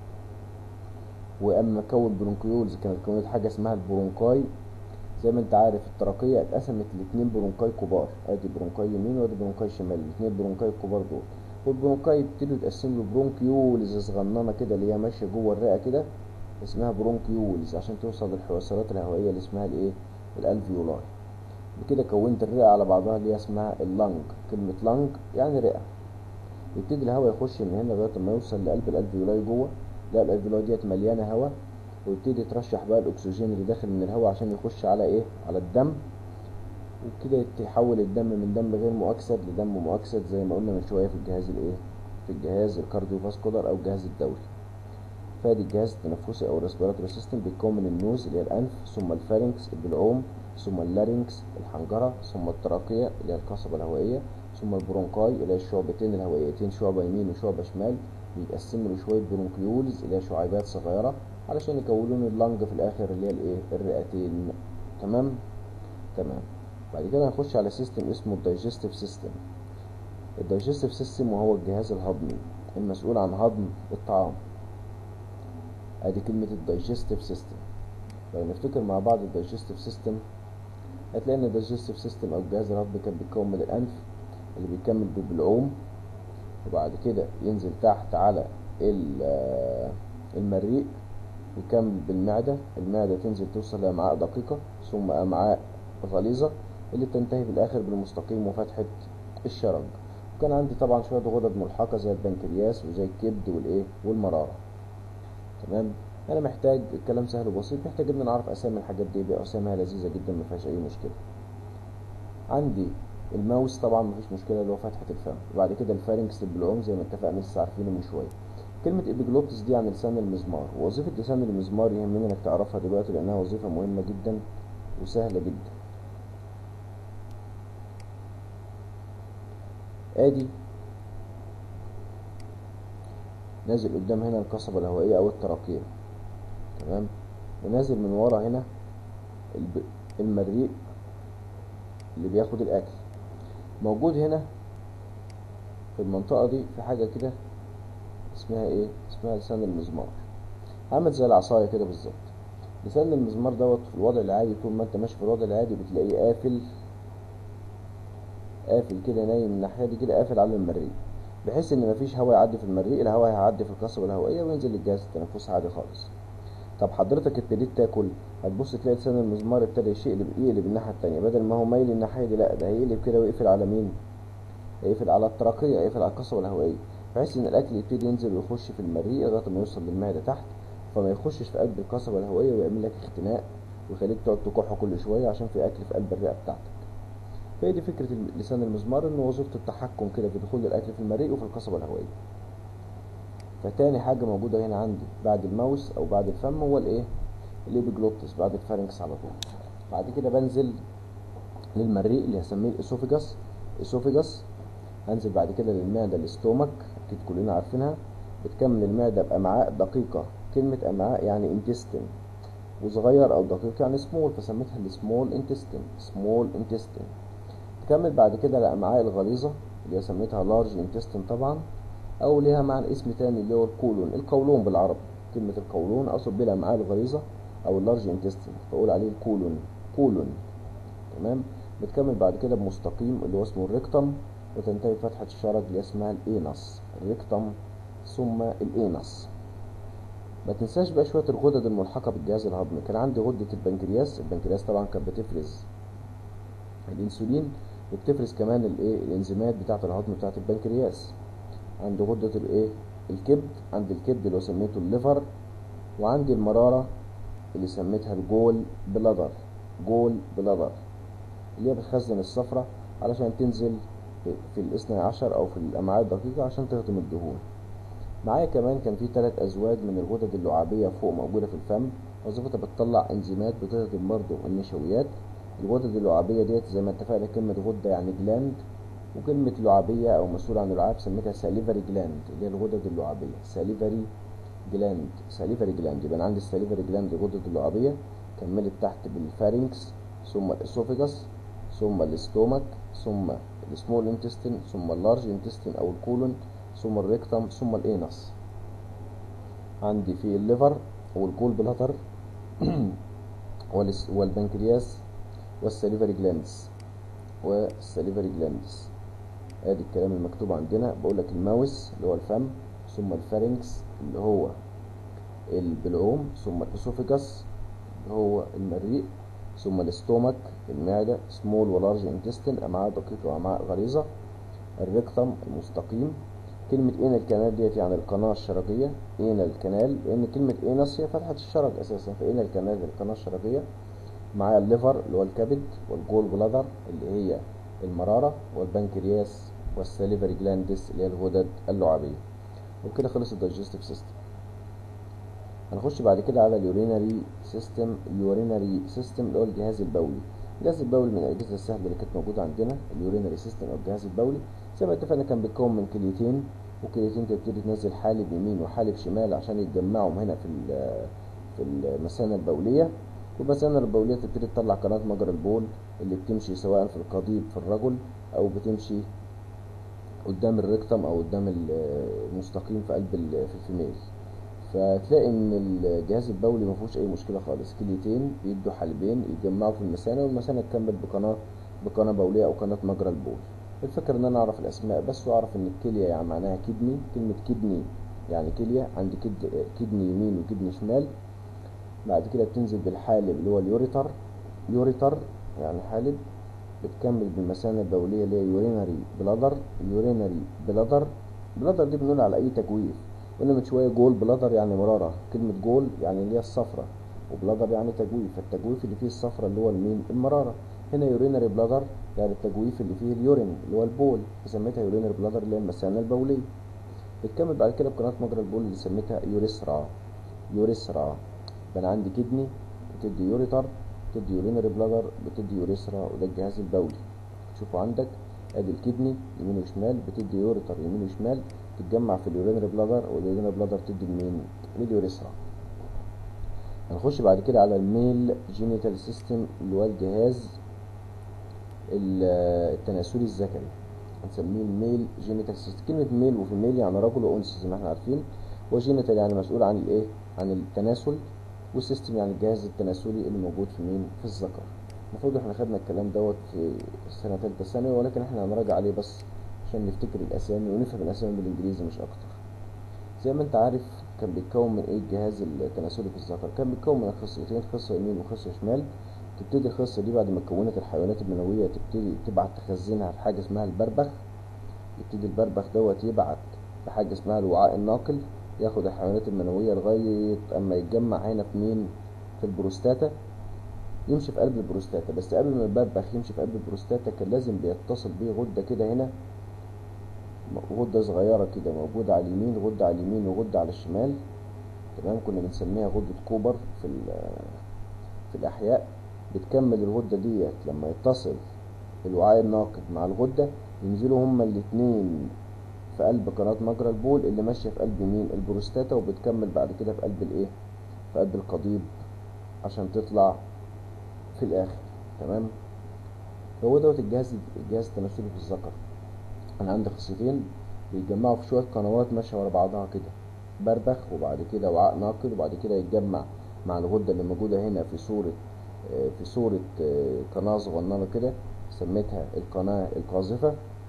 واما كون برونكيولز كانت كونت حاجه اسمها البرونكاي زي ما انت عارف الترقية اتقسمت لاتنين برونكاي كبار ادي برونكاي يمين وادي برونكاي شمال الاتنين برونكاي الكبار دول والبرونكاي يبتدوا يتقسموا لبرونكيولز صغننة كده اللي هي ماشية جوه الرئة كده اسمها برونكيولز عشان توصل للحويصلات الهوائية اللي اسمها الايه الالفيولاي بكده كونت الرئة على بعضها اللي هي اسمها اللنج كلمة لنج يعني رئة يبتدي الهواء يخش من هنا لغاية ما يوصل لقلب الالفيولاي جوه لا الالفيولاي ديت مليانة هواء ويبتدي ترشح بقى الاكسجين اللي داخل من الهواء عشان يخش على ايه على الدم وكده يحول الدم من دم غير مؤكسد لدم مؤكسد زي ما قلنا من شويه في الجهاز الايه في الجهاز الكارديوفاسكولار او الجهاز الدوري فادي الجهاز التنفسي او الريسبيراتوري سيستم بيتكون من النوز اللي هي الانف ثم الفارنكس البلعوم ثم اللارينكس الحنجره ثم التراقيه اللي هي القصبه الهوائيه ثم البرونكاي اللي هي الشعبتين الهوائيتين شعبه يمين وشعبه شمال بيتقسموا لشويه برونكيولز اللي هي شعيبات صغيره علشان يكونوا اللنج في الاخر اللي هي الايه الرئتين تمام تمام بعد كده هنخش على سيستم اسمه الدايجستيف سيستم الدايجستيف سيستم وهو الجهاز الهضمي المسؤول عن هضم الطعام ادي كلمة الدايجستيف سيستم لو نفتكر مع بعض الدايجستيف سيستم هتلاقي ان الدايجستيف سيستم او الجهاز الهضمي كان بيتكون من الانف اللي بيكمل بالبلعوم وبعد كده ينزل تحت على المريء يكمل بالمعدة المعدة تنزل توصل لأمعاء دقيقة ثم أمعاء غليظة اللي تنتهي في الآخر بالمستقيم وفتحة الشرج وكان عندي طبعا شوية غدد ملحقة زي البنكرياس وزي الكبد والإيه والمرارة تمام أنا محتاج الكلام سهل وبسيط محتاج إن نعرف أسامي الحاجات دي بأساميها لذيذة جدا ما فيهاش أي مشكلة عندي الماوس طبعا مفيش مشكلة اللي هو فتحة الفم وبعد كده الفارنكس البلعوم زي ما اتفقنا لسه عارفينه من شوية كلمة إبيجلوتس دي عن لسان المزمار ووظيفة لسان المزمار يهمني إنك تعرفها دلوقتي لأنها وظيفة مهمة جدا وسهلة جدا آدي نازل قدام هنا القصبة الهوائية أو التراقية تمام ونازل من ورا هنا المريء اللي بياخد الأكل موجود هنا في المنطقة دي في حاجة كده اسمها ايه اسمها لسان المزمار عامل زي العصايه كده بالظبط لسان المزمار دوت في الوضع العادي طول ما انت ماشي في الوضع العادي بتلاقيه قافل قافل كده نايم من الناحيه دي كده قافل على المريء بحيث ان مفيش هواء يعدي في المريء الهواء هيعدي في القصبه الهوائيه وينزل للجهاز التنفسي عادي خالص طب حضرتك ابتديت تاكل هتبص تلاقي لسان المزمار ابتدى يقلب يقلب الناحيه التانية بدل ما هو مايل الناحيه دي لا ده هيقلب كده ويقفل على مين هيقفل على التراقيه هيقفل على القصبه الهوائيه بحيث ان الاكل يبتدي ينزل ويخش في المريء لغايه ما يوصل للمعده تحت فما يخشش في قلب القصبه الهوائيه ويعمل لك اختناق ويخليك تقعد تكح كل شويه عشان في اكل في قلب الرئه بتاعتك فهي دي فكره لسان المزمار انه وظيفته التحكم كده في دخول الاكل في المريء وفي القصبه الهوائيه فتاني حاجه موجوده هنا عندي بعد الماوس او بعد الفم هو الايه الابيجلوتس بعد الفارنكس على طول بعد كده بنزل للمريء اللي هسميه الاسوفيجاس اسوفيجاس هنزل بعد كده للمعده الاستومك اكيد كلنا عارفينها بتكمل المعده بامعاء دقيقه كلمه امعاء يعني انتستين وصغير او دقيق يعني سمول فسميتها السمول انتستين سمول انتستين تكمل بعد كده الامعاء الغليظه اللي هي سميتها لارج انتستين طبعا او ليها معنى اسم تاني اللي هو الكولون القولون بالعربي كلمه القولون اقصد بها الامعاء الغليظه او اللارج انتستين فاقول عليه الكولون كولون تمام بتكمل بعد كده بمستقيم اللي هو اسمه الريكتم وتنتهي بفتحة الشرج اللي اسمها الإينس الريكتم ثم الانس ما تنساش بقى شويه الغدد الملحقه بالجهاز الهضمي كان عندي غده البنكرياس البنكرياس طبعا كانت بتفرز الانسولين وبتفرز كمان الايه الانزيمات بتاعه الهضم بتاعه البنكرياس عندي غده الايه الكبد عندي الكبد اللي هو سميته الليفر وعندي المراره اللي سميتها الجول بلادر جول بلادر اللي هي بتخزن الصفرة علشان تنزل في الاثنى عشر او في الامعاء الدقيقة عشان تهضم الدهون معايا كمان كان في ثلاث ازواج من الغدد اللعابية فوق موجودة في الفم وظيفتها بتطلع انزيمات بتهضم برضه النشويات الغدد اللعابية ديت زي ما اتفقنا كلمة غدة يعني جلاند وكلمة لعابية أو مسؤولة عن اللعاب سميتها ساليفري جلاند اللي هي الغدد اللعابية ساليفري جلاند ساليفري جلاند يبقى أنا عندي الساليفري جلاند الغدد اللعابية كملت تحت بالفارنكس ثم الاسوفيجاس ثم الاستومك ثم السمول انتستين ثم اللارج انتستين او الكولون ثم الريكتم ثم الانس عندي في الليفر والجول بلاتر والبنكرياس والسليفري جلاندز والسليفري جلاندز ادي الكلام المكتوب عندنا بقول لك الماوس اللي هو الفم ثم الفارنكس اللي هو البلعوم ثم الاسوفيجاس اللي هو المريء ثم الاستومك المعدة سمول ولارج انتستين أمعاء دقيقة وأمعاء غليظة الريكتم المستقيم كلمة إينا الكنال ديت يعني القناة الشرجية إينا الكنال لأن كلمة إينس هي فتحة الشرج أساسا فإينا الكنال هي القناة الشرجية معايا الليفر اللي هو الكبد والجول بلادر اللي هي المرارة والبنكرياس والسليفري جلاندس اللي هي الغدد اللعابية وبكده خلص الدايجستيف سيستم هنخش بعد كده على اليورينري سيستم اليورينري سيستم اللي هو الجهاز البولي الجهاز البولي من الاجهزه السهله اللي كانت موجوده عندنا اليورينري سيستم او الجهاز البولي زي ما اتفقنا كان بيتكون من كليتين وكليتين تبتدي تنزل حالب يمين وحالب شمال عشان يتجمعوا هنا في في المثانه البوليه والمثانه البوليه تبتدي تطلع قناه مجرى البول اللي بتمشي سواء في القضيب في الرجل او بتمشي قدام الريكتم او قدام المستقيم في قلب في الفيميل فتلاقي ان الجهاز البولي ما فيهوش اي مشكله خالص كليتين بيدوا حالبين يتجمعوا في المثانه والمثانه تكمل بقناه بقناه بوليه او قناه مجرى البول الفكره ان انا اعرف الاسماء بس واعرف ان الكليه يعني معناها كدني كلمه كدني يعني كليه عندي كد كدني يمين وكدني شمال بعد كده بتنزل بالحالب اللي هو اليوريتر يوريتر يعني حالب بتكمل بالمثانه البوليه اللي هي يورينري بلادر يورينري بلادر بلادر دي بنقول على اي تجويف قلنا من شويه جول بلادر يعني مراره كلمه جول يعني اللي هي الصفرة وبلادر يعني تجويف فالتجويف اللي فيه الصفرة اللي هو المين المراره هنا يورينري بلادر يعني التجويف اللي فيه اليورين اللي هو البول سميتها يورينري بلادر اللي هي المثانه البوليه بتكمل بعد كده بقناه مجرى البول اللي سميتها يوريسرا يوريسرا انا عندي كدني بتدي يوريتر بتدي يورينري بلادر بتدي يوريسرا وده الجهاز البولي شوفوا عندك ادي الكدني يمين وشمال بتدي يوريتر يمين وشمال تتجمع في اليورينري بلادر واليورينري بلادر تدي لمين لليوريثرا هنخش بعد كده على الميل جينيتال سيستم اللي هو الجهاز التناسلي الذكري هنسميه الميل جينيتال سيستم كلمة ميل وفيميل يعني رجل وأنثى زي ما احنا عارفين وجينيتال يعني مسؤول عن الايه عن التناسل والسيستم يعني الجهاز التناسلي اللي موجود في مين في الذكر المفروض احنا خدنا الكلام دوت في سنة تالتة ثانوي ولكن احنا هنراجع عليه بس عشان نفتكر الاسامي ونفهم الاسامي بالانجليزي مش اكتر زي ما انت عارف كان بيتكون من ايه الجهاز التناسلي في الذكر كان بيتكون من خصيتين خصة يمين وخصة شمال تبتدي الخصة دي بعد ما كونت الحيوانات المنوية تبتدي تبعت تخزنها في حاجة اسمها البربخ يبتدي البربخ دوت يبعت في حاجة اسمها الوعاء الناقل ياخد الحيوانات المنوية لغاية اما يتجمع هنا في مين في البروستاتا يمشي في قلب البروستاتا بس قبل ما البربخ يمشي في قلب البروستاتا كان لازم بيتصل بيه غدة كده هنا غدة صغيرة كده موجودة على اليمين غدة على اليمين وغدة على الشمال تمام كنا بنسميها غدة كوبر في في الأحياء بتكمل الغدة ديت لما يتصل الوعاء الناقد مع الغدة ينزلوا هما الاتنين في قلب قناة مجرى البول اللي ماشية في قلب مين البروستاتا وبتكمل بعد كده في قلب الايه في قلب القضيب عشان تطلع في الآخر تمام هو دوت الجهاز الجهاز التناسلي في الذكر انا عندي خصيتين بيتجمعوا في شويه قنوات ماشيه ورا بعضها كده بربخ وبعد كده وعاء ناقل وبعد كده يتجمع مع الغده اللي موجوده هنا في صوره في صوره قناه صغننه كده سميتها القناه القاذفه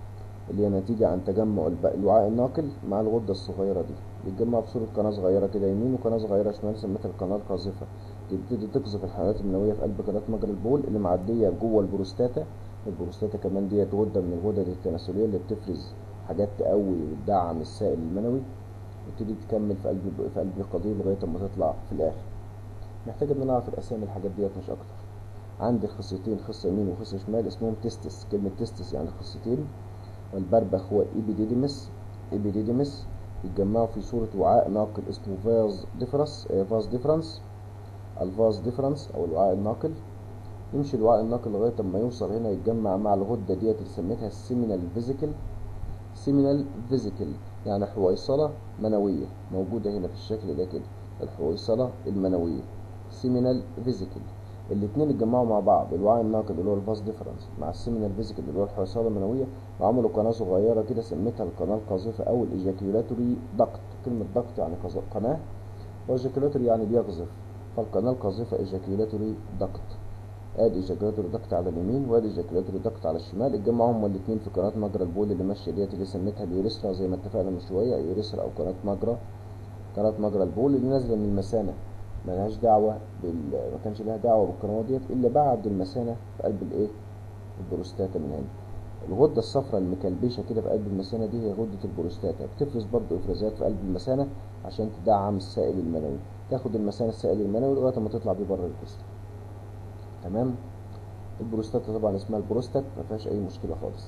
اللي هي نتيجة عن تجمع الب- الوعاء الناقل مع الغدة الصغيرة دي بيتجمعوا في صورة قناة صغيرة كده يمين وقناة صغيرة شمال سميتها القناة القاذفة تبتدي تقذف الحيوانات المنوية في قلب قناة مجرى البول اللي معدية جوه البروستاتا البروستاتا كمان ديت غدة من الغدد التناسلية اللي بتفرز حاجات تقوي وتدعم السائل المنوي وتبتدي تكمل في قلب في قلب القضيب لغاية ما تطلع في الآخر محتاج ان انا اعرف الاسامي الحاجات ديت مش اكتر عندي خصيتين خصة يمين وخصة شمال اسمهم تستس كلمة تستس يعني خصيتين والبربخ هو ايبيديديمس ايبيديديمس يتجمعوا في صورة وعاء ناقل اسمه فاز ديفرس آه، فاز ديفرنس الفاز ديفرنس او الوعاء الناقل يمشي الوعاء الناقل لغاية اما يوصل هنا يتجمع مع الغدة ديت اللي سميتها السيمينال فيزيكل سيمينال فيزيكل يعني حويصلة منوية موجودة هنا في الشكل ده كده الحويصلة المنوية سيمينال فيزيكل الاتنين اتجمعوا مع بعض الوعاء الناقل اللي هو الفاس ديفرنس مع السيمينال فيزيكل اللي هو الحويصلة المنوية وعملوا قناة صغيرة كده سميتها القناة القاذفة أو الإيجاكيولاتوري دكت كلمة دكت يعني قذ- قناة وإيجاكيولاتوري يعني بيقذف فالقناة القاذفة إيجاكيولاتوري دكت ادي ايجاكيولاتوري دكت على اليمين وادي ايجاكيولاتوري دكت على الشمال اتجمعوا هما الاثنين في قناه مجرى البول اللي ماشيه ديت اللي سميتها اليوريثرا زي ما اتفقنا من شويه اليوريثرا او قناه مجرى قناه مجرى البول اللي نازله من المثانه ملهاش دعوه بال ما كانش لها دعوه بالقنوات ديت الا بعد المثانه في قلب الايه البروستاتا من هنا الغده الصفراء المكلبشه كده في قلب المثانه دي هي غده البروستاتا بتفرز برضو افرازات في قلب المثانه عشان تدعم السائل المنوي تاخد المثانه السائل المنوي لغايه ما تطلع بيه بره الجسم تمام البروستاتا طبعا اسمها البروستات ما فيهاش اي مشكله خالص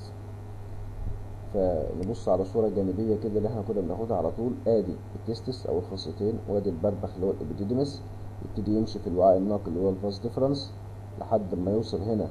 فنبص على صوره جانبيه كده اللي احنا كنا بناخدها على طول ادي التستس او الخصيتين وادي البربخ اللي هو الابيديديمس يبتدي يمشي في الوعاء الناقل اللي هو الفاس ديفرنس لحد ما يوصل هنا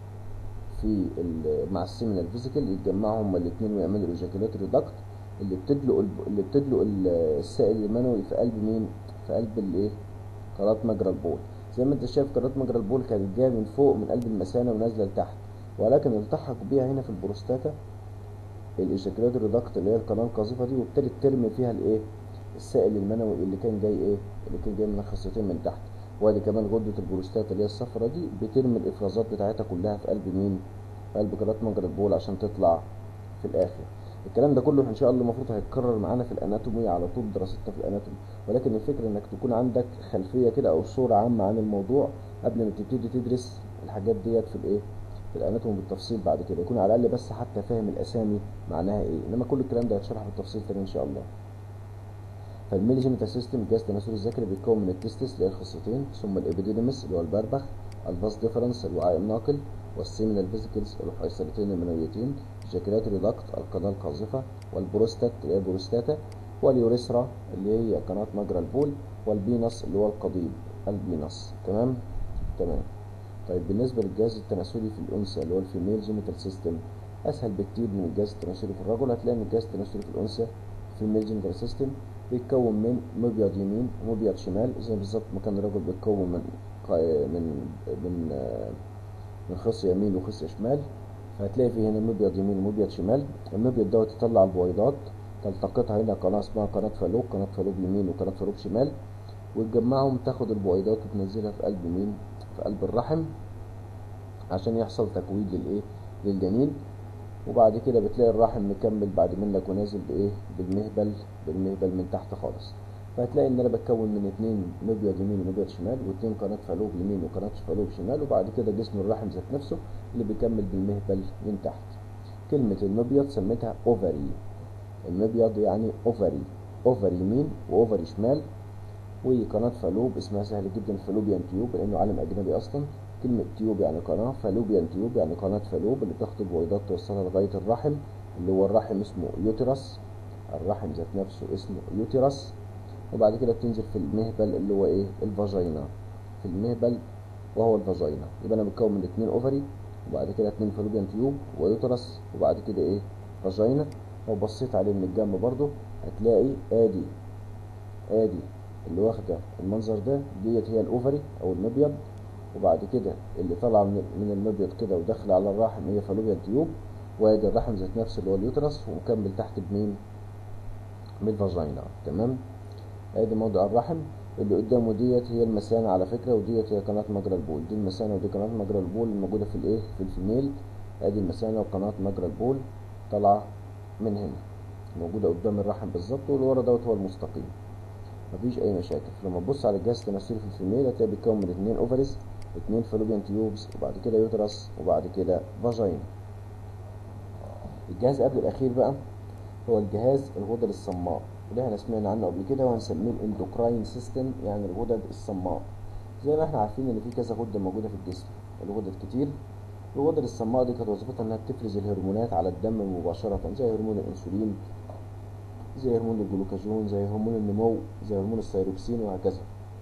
في ال- مع السيمينال فيزيكال يتجمعوا هما الاثنين ويعملوا الايجاكيولاتوري داكت اللي بتدلق الب- اللي بتدلق ال- السائل المنوي في قلب مين في قلب الايه قناه مجرى البول زي ما انت شايف قناه مجرى البول كانت جايه من فوق من قلب المثانه ونازله لتحت ولكن التحق بيها هنا في البروستاتا الايجاكيولاتوري داكت اللي هي القناه القاذفه دي وابتدت ترمي فيها الايه السائل المنوي اللي كان جاي ايه اللي كان جاي من الخصيتين من تحت وادي كمان غده البروستاتا اللي هي الصفرة دي بترمي الافرازات بتاعتها كلها في قلب مين في قلب قناه مجرى البول عشان تطلع في الاخر الكلام ده كله ان شاء الله المفروض هيتكرر معانا في الاناتومي على طول دراستنا في الاناتومي ولكن الفكره انك تكون عندك خلفيه كده او صوره عامه عن الموضوع قبل ما تبتدي تدرس الحاجات ديت في الايه في الاناتومي بالتفصيل بعد كده يكون على الاقل بس حتى فاهم الاسامي معناها ايه انما كل الكلام ده هيتشرح بالتفصيل تاني ان شاء الله فالميليجينيتال سيستم الجهاز التناسلي الذكري بيتكون من التستس اللي هي الخصيتين ثم الابيديديمس اللي هو البربخ الفاس ديفرنس الوعاء الناقل والسيمينال فيزيكلز الحيصلتين المنويتين الجاكيلاتوري داكت القناة القاذفة والبروستات اللي هي البروستاتا واليوريثرا اللي هي قناة مجرى البول والبينس اللي هو القضيب البينس تمام تمام طيب بالنسبة للجهاز التناسلي في الأنثى اللي هو الفيميل جينيتال سيستم أسهل بكتير من الجهاز التناسلي في الرجل هتلاقي إن الجهاز التناسلي في الأنثى الفيميل جينيتال سيستم بيتكون من مبيض يمين ومبيض شمال زي بالظبط ما كان الرجل بيتكون من قا- من من آه، من خصية يمين وخصية شمال فهتلاقي فيه هنا مبيض يمين ومبيض شمال المبيض دوت يطلع البويضات تلتقطها هنا قناة اسمها قناة فالوب قناة فالوب يمين وقناة فالوب شمال وتجمعهم تاخد البويضات وتنزلها في قلب مين في قلب الرحم عشان يحصل تكوين للايه للجنين وبعد كده بتلاقي الرحم مكمل بعد منك ونازل بايه بالمهبل بالمهبل من تحت خالص فهتلاقي ان انا بتكون من اتنين مبيض يمين ومبيض شمال واتنين قناة فالوب يمين وقناة فالوب شمال وبعد كده جسم الرحم ذات نفسه اللي بيكمل بالمهبل من تحت كلمة المبيض سميتها اوفري المبيض يعني اوفري اوفري يمين واوفري شمال وقناة فالوب اسمها سهل جدا فالوبيان تيوب لأنه عالم أجنبي أصلا كلمة تيوب يعني قناة فالوبيان تيوب يعني قناة فالوب اللي بتاخد البويضات توصلها لغاية الرحم اللي هو الرحم اسمه يوترس الرحم ذات نفسه اسمه يوترس وبعد كده بتنزل في المهبل اللي هو ايه الفاجينا في المهبل وهو الفاجينا يبقى انا متكون من اتنين اوفري وبعد كده اتنين فالوبيان تيوب ويوترس وبعد كده ايه فاجينا لو بصيت عليه من الجنب برضو هتلاقي ادي ادي اللي واخده المنظر ده ديت هي الاوفري او المبيض وبعد كده اللي طالعه من من المبيض كده وداخله على الرحم هي فالوبيان تيوب وادي الرحم ذات نفسه اللي هو اليوترس ومكمل تحت بمين بالفاجينا تمام ادي موضع الرحم اللي قدامه ديت هي المثانة على فكرة وديت هي قناة مجرى البول دي المثانة ودي قناة مجرى البول الموجودة في الايه في الفيميل ادي المثانة وقناة مجرى البول طالعة من هنا موجودة قدام الرحم بالظبط واللي ورا دوت هو المستقيم مفيش أي مشاكل لما تبص على الجهاز التناسلي في الفيميل هتلاقي بيتكون من اتنين اوفرز اتنين فالوبيان تيوبز وبعد كده يوترس وبعد كده فاجين الجهاز قبل الأخير بقى هو الجهاز الغدد الصماء وده احنا سمعنا عنه قبل كده وهنسميه الاندوكراين سيستم يعني الغدد الصماء زي ما احنا عارفين ان في كذا غده موجوده في الجسم الغدد كتير الغدد الصماء دي كانت وظيفتها انها بتفرز الهرمونات على الدم مباشره زي هرمون الانسولين زي هرمون الجلوكاجون زي هرمون النمو زي هرمون الثيروكسين وهكذا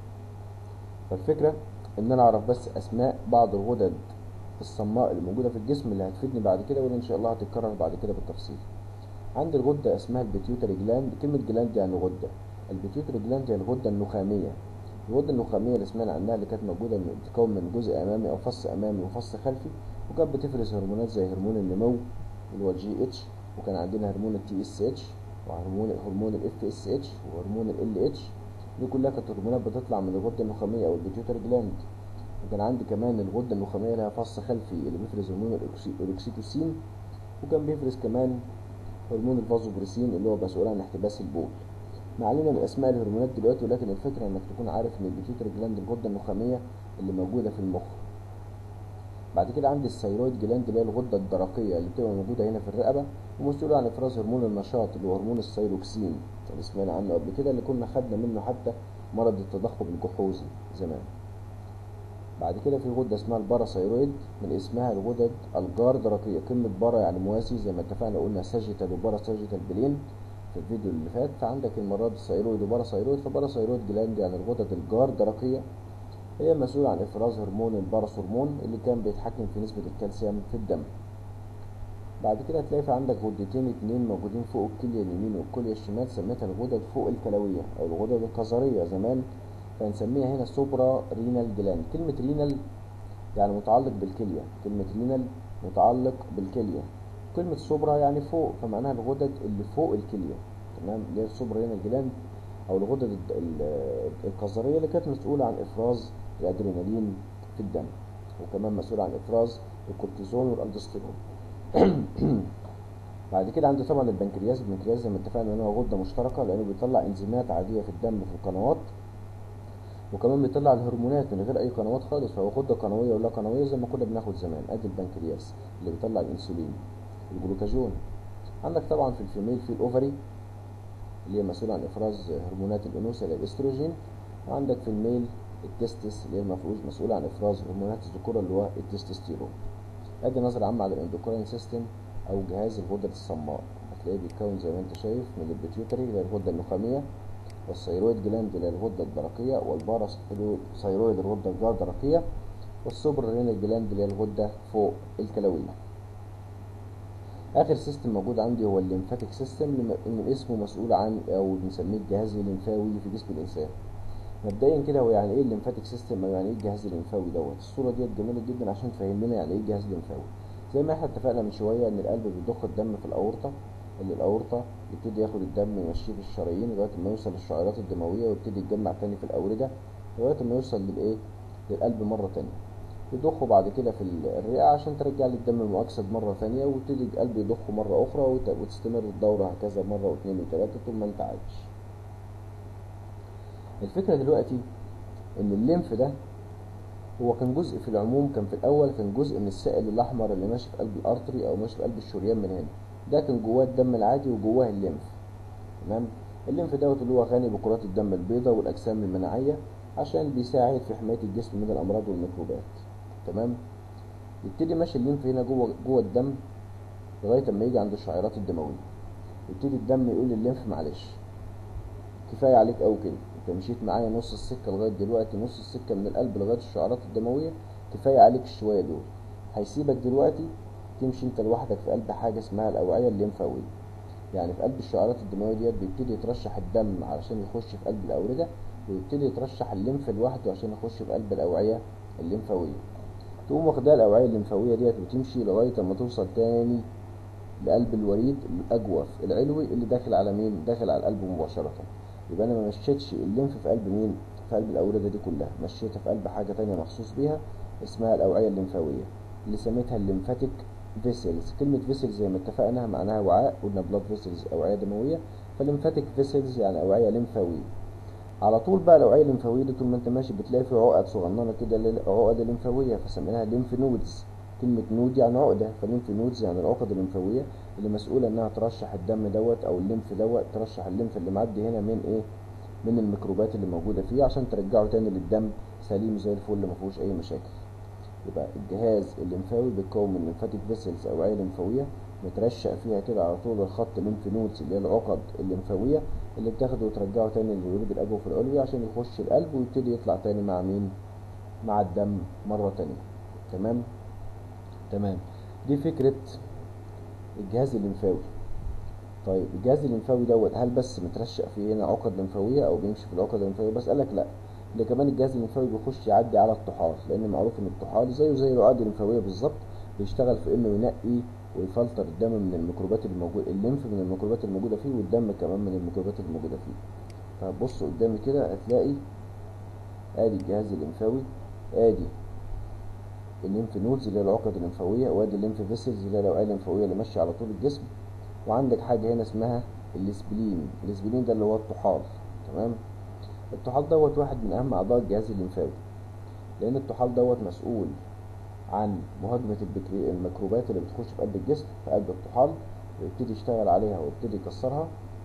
فالفكره ان انا اعرف بس اسماء بعض الغدد الصماء اللي موجوده في الجسم اللي هتفيدني بعد كده واللي ان شاء الله هتتكرر بعد كده بالتفصيل عندي الغده اسمها البيتيوتري جلاند كلمه جلاند يعني غده البيتيوتري جلاند هي الغده النخاميه الغده النخاميه اللي سمعنا عنها اللي كانت موجوده من بتتكون من جزء امامي او فص امامي وفص خلفي وكانت بتفرز هرمونات زي هرمون النمو اللي هو الجي اتش وكان عندنا هرمون التي اس اتش وهرمون هرمون الاف اس اتش وهرمون ال اتش دي كلها كانت هرمونات بتطلع من الغده النخاميه او البيتيوتري جلاند وكان عندي كمان الغده النخاميه لها فص خلفي اللي بيفرز هرمون الاكسيتوسين وكان بيفرز كمان هرمون الفازوبريسين اللي هو مسؤول عن احتباس البول ما علينا من اسماء الهرمونات دلوقتي ولكن الفكره انك تكون عارف ان البيتيوتري جلاند الغده النخاميه اللي موجوده في المخ بعد كده عندي الثيرويد جلاند اللي هي الغده الدرقيه اللي بتبقى موجوده هنا في الرقبه ومسؤوله عن افراز هرمون النشاط اللي هو هرمون الثيروكسين اللي سمعنا عنه قبل كده اللي كنا خدنا منه حتى مرض التضخم الجحوظي زمان بعد كده في غده اسمها الباراثيرويد من اسمها الغدد الجاردرقيه كلمه بارا يعني مواسي زي ما اتفقنا قلنا ساجيتال وبارا ساجيتال بلين في الفيديو اللي فات فعندك المره دي ثيرويد وباراثيرويد فباراثيرويد جلاند يعني الغدد الجاردرقيه هي مسؤولة عن إفراز هرمون الباراثورمون اللي كان بيتحكم في نسبة الكالسيوم في الدم بعد كده هتلاقي في عندك غدتين اتنين موجودين فوق الكلية اليمين والكلية الشمال سميتها الغدد فوق الكلوية أو الغدد القذرية زمان فنسميها هنا سوبرا رينال جلاند كلمة رينال يعني متعلق بالكلية كلمة رينال متعلق بالكلية كلمة سوبرا يعني فوق فمعناها الغدد اللي فوق الكلية تمام اللي هي السوبرا رينال جلاند أو الغدد القذرية اللي كانت مسؤولة عن إفراز الأدرينالين في الدم وكمان مسؤول عن إفراز الكورتيزون والألدوستيرون بعد كده عندي طبعا البنكرياس البنكرياس زي ما اتفقنا ان هو غده مشتركه لانه بيطلع انزيمات عاديه في الدم في القنوات وكمان بيطلع الهرمونات من غير اي قنوات خالص فهو غده قنويه ولا قنويه زي ما كنا بناخد زمان ادي البنكرياس اللي بيطلع الانسولين الجلوكاجون عندك طبعا في الفيميل في الاوفري اللي هي مسؤوله عن افراز هرمونات الانوثه اللي الاستروجين وعندك في الميل التستس اللي هي المفروض مسؤوله عن افراز هرمونات الذكوره اللي هو التستوستيرون ادي نظره عامه على الاندوكراين سيستم او جهاز الغدد الصماء هتلاقيه بيتكون زي ما انت شايف من البيتيوتري اللي هي الغده النخاميه والثيرويد جلاند اللي هي الغده الدرقيه والباراثيرويد الغده الجاردرقيه والسوبر رينال جلاند اللي هي الغده فوق الكلويه اخر سيستم موجود عندي هو الليمفاتيك سيستم من اسمه مسؤول عن او بنسميه الجهاز الليمفاوي في جسم الانسان مبدئيا كده هو يعني ايه الليمفاتيك سيستم او يعني ايه الجهاز الليمفاوي دوت الصوره ديت جميله جدا عشان تفهم لنا يعني ايه الجهاز الليمفاوي زي ما احنا اتفقنا من شويه ان القلب بيضخ الدم في الاورطه اللي الاورطه يبتدي ياخد الدم يمشيه في الشرايين لغايه ما يوصل للشعيرات الدمويه ويبتدي يتجمع تاني في الاورده لغايه ما يوصل للايه للقلب مره تانية يضخه بعد كده في الرئه عشان ترجع لي الدم المؤكسد مره ثانيه ويبتدي القلب يضخه مره اخرى وتستمر الدوره هكذا مره واثنين وثلاثه طول ما انت عايش الفكره دلوقتي ان الليمف ده هو كان جزء في العموم كان في الاول كان جزء من السائل الاحمر اللي ماشي في قلب الارتري او ماشي في قلب الشريان من هنا ده كان جواه الدم العادي وجواه الليمف تمام الليمف دوت اللي هو غني بكرات الدم البيضاء والاجسام المناعيه عشان بيساعد في حمايه الجسم من الامراض والميكروبات تمام يبتدي ماشي الليمف هنا جوه جوه الدم لغايه اما يجي عند الشعيرات الدمويه يبتدي الدم يقول للليمف معلش كفايه عليك قوي كده انت مشيت معايا نص السكه لغايه دلوقتي نص السكه من القلب لغايه الشعيرات الدمويه كفايه عليك الشويه دول هيسيبك دلوقتي تمشي انت لوحدك في قلب حاجه اسمها الاوعيه الليمفاويه يعني في قلب الشعيرات الدمويه ديت بيبتدي يترشح الدم علشان يخش في قلب الاورده ويبتدي يترشح الليمف لوحده عشان يخش في قلب الاوعيه الليمفاويه تقوم واخدها الاوعيه الليمفاويه ديت وتمشي لغايه اما توصل تاني لقلب الوريد الاجوف العلوي اللي داخل على مين داخل على القلب مباشره يبقى انا ما مشيتش الليمف في قلب مين في قلب الاورده دي كلها مشيتها في قلب حاجه تانية مخصوص بيها اسمها الاوعيه الليمفاويه اللي سميتها الليمفاتيك فيسلز كلمة فيسلز زي ما اتفقنا معناها وعاء قلنا بلاد فيسلز أوعية دموية فالليمفاتيك فيسلز يعني أوعية لمفاوية على طول بقى الأوعية الليمفاوية دي طول ما أنت ماشي بتلاقي في عقد صغننة كده اللي هي عقد لمفاوية فسميناها ليمف نودز كلمة نود يعني عقدة فليمف نودز يعني العقد الليمفاوية اللي مسؤولة إنها ترشح الدم دوت أو الليمف دوت ترشح الليمف اللي معدي هنا من إيه؟ من الميكروبات اللي موجودة فيه عشان ترجعه تاني للدم سليم زي الفل مفيهوش أي مشاكل. يبقى الجهاز الليمفاوي بيتكون من ليمفاتيك فيسلز أوعية لمفاوية مترشق فيها كده على طول الخط ليمف نودز اللي هي العقد الليمفاوية اللي بتاخده وترجعه تاني للوريد الأجوف العلوي عشان يخش القلب ويبتدي يطلع تاني مع مين؟ مع الدم مرة تانية. تمام؟ تمام دي فكرة الجهاز الليمفاوي طيب الجهاز الليمفاوي دوت هل بس مترشق فيه هنا عقد لمفاوية أو بيمشي في العقد الليمفاوية بس قالك لأ ده كمان الجهاز الليمفاوي بيخش يعدي على الطحال لأن معروف إن الطحال زيه زي العقد الليمفاوية بالظبط بيشتغل في إنه ينقي ويفلتر الدم من الميكروبات اللي موجودة الليمف من الميكروبات اللي موجودة فيه والدم كمان من الميكروبات اللي موجودة فيه فبص قدامي كده هتلاقي ادي الجهاز الليمفاوي ادي الليمف نودز اللي هي العقد الليمفاويه وادي الليمف فيسلز اللي هي الاوعيه الليمفاويه اللي ماشيه على طول الجسم وعندك حاجه هنا اسمها الاسبلين الاسبلين ده اللي هو الطحال تمام الطحال دوت واحد من اهم اعضاء الجهاز الليمفاوي لان الطحال دوت مسؤول عن مهاجمه البكتيريا الميكروبات اللي بتخش في قلب الجسم في قلب الطحال ويبتدي يشتغل عليها ويبتدي يكسرها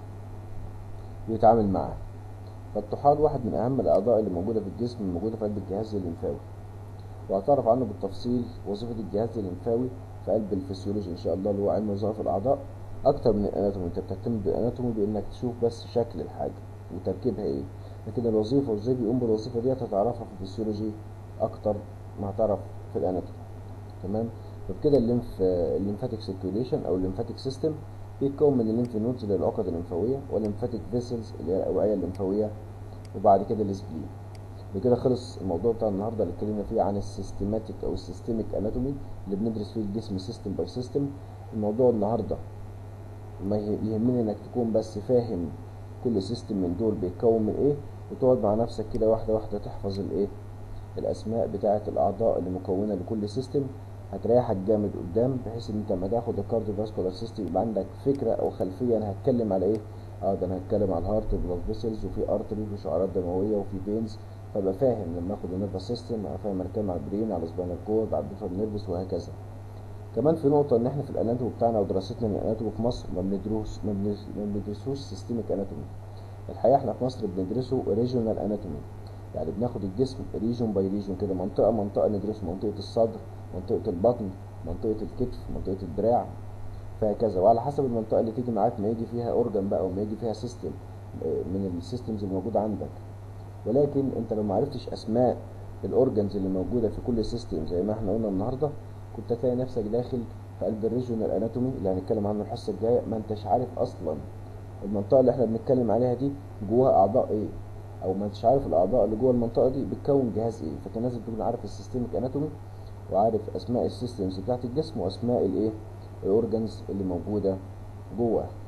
ويتعامل معاها فالطحال واحد من اهم الاعضاء اللي موجوده في الجسم الموجوده في قلب الجهاز الليمفاوي وهتعرف عنه بالتفصيل وظيفة الجهاز الليمفاوي في قلب الفسيولوجي إن شاء الله اللي هو علم وظائف الأعضاء أكتر من الأناتومي أنت بتعتمد بالأناتومي بإنك تشوف بس شكل الحاجة وتركيبها إيه لكن الوظيفة وإزاي بيقوم بالوظيفة دي هتعرفها في الفسيولوجي أكتر ما هتعرف في الأناتومي تمام فبكده الليمف الليمفاتيك سيركيوليشن أو الليمفاتيك سيستم بيتكون من الليمف نودز اللي هي العقد الليمفاوية والليمفاتيك فيسلز اللي هي الأوعية الليمفاوية وبعد كده السبلين بكده خلص الموضوع بتاع النهارده اللي اتكلمنا فيه عن السيستماتيك او السيستميك اناتومي اللي بندرس فيه الجسم سيستم باي سيستم الموضوع النهارده ما يهمني انك تكون بس فاهم كل سيستم من دول بيتكون من ايه وتقعد مع نفسك كده واحده واحده تحفظ الايه الاسماء بتاعه الاعضاء اللي مكونه لكل سيستم هتريحك جامد قدام بحيث ان انت لما تاخد الكارديو فاسكولار سيستم يبقى عندك فكره او خلفيه انا هتكلم على ايه اه ده انا هتكلم على الهارت بلاد فيسلز وفي ارتري وفي شعيرات دمويه وفي فينز فابقى فاهم لما اخد النيرفس سيستم ابقى فاهم اركب على البرين على سباينال كورد على البيفر نيرفس وهكذا كمان في نقطة إن إحنا في الأناتومي بتاعنا ودراستنا للأناتومي في مصر ما بندرس ما بندرس- ما بندرسوش سيستميك أناتومي الحقيقة إحنا في مصر بندرسه ريجونال أناتومي يعني بناخد الجسم ريجون باي ريجون كده منطقة منطقة ندرسه منطقة الصدر منطقة البطن منطقة الكتف منطقة الدراع فهكذا وعلى حسب المنطقة اللي تيجي معاك ما يجي فيها أورجان بقى وما يجي فيها سيستم من السيستمز الموجودة عندك ولكن انت لو ما عرفتش اسماء الاورجنز اللي موجوده في كل سيستم زي ما احنا قلنا النهارده كنت هتلاقي نفسك داخل في قلب الريجونال اناتومي اللي هنتكلم عنه الحصه الجايه ما انتش عارف اصلا المنطقه اللي احنا بنتكلم عليها دي جواها اعضاء ايه او ما انتش عارف الاعضاء اللي جوه المنطقه دي بتكون جهاز ايه فكان لازم تكون عارف السيستميك اناتومي وعارف اسماء السيستمز بتاعت الجسم واسماء الايه الاورجنز اللي موجوده جوه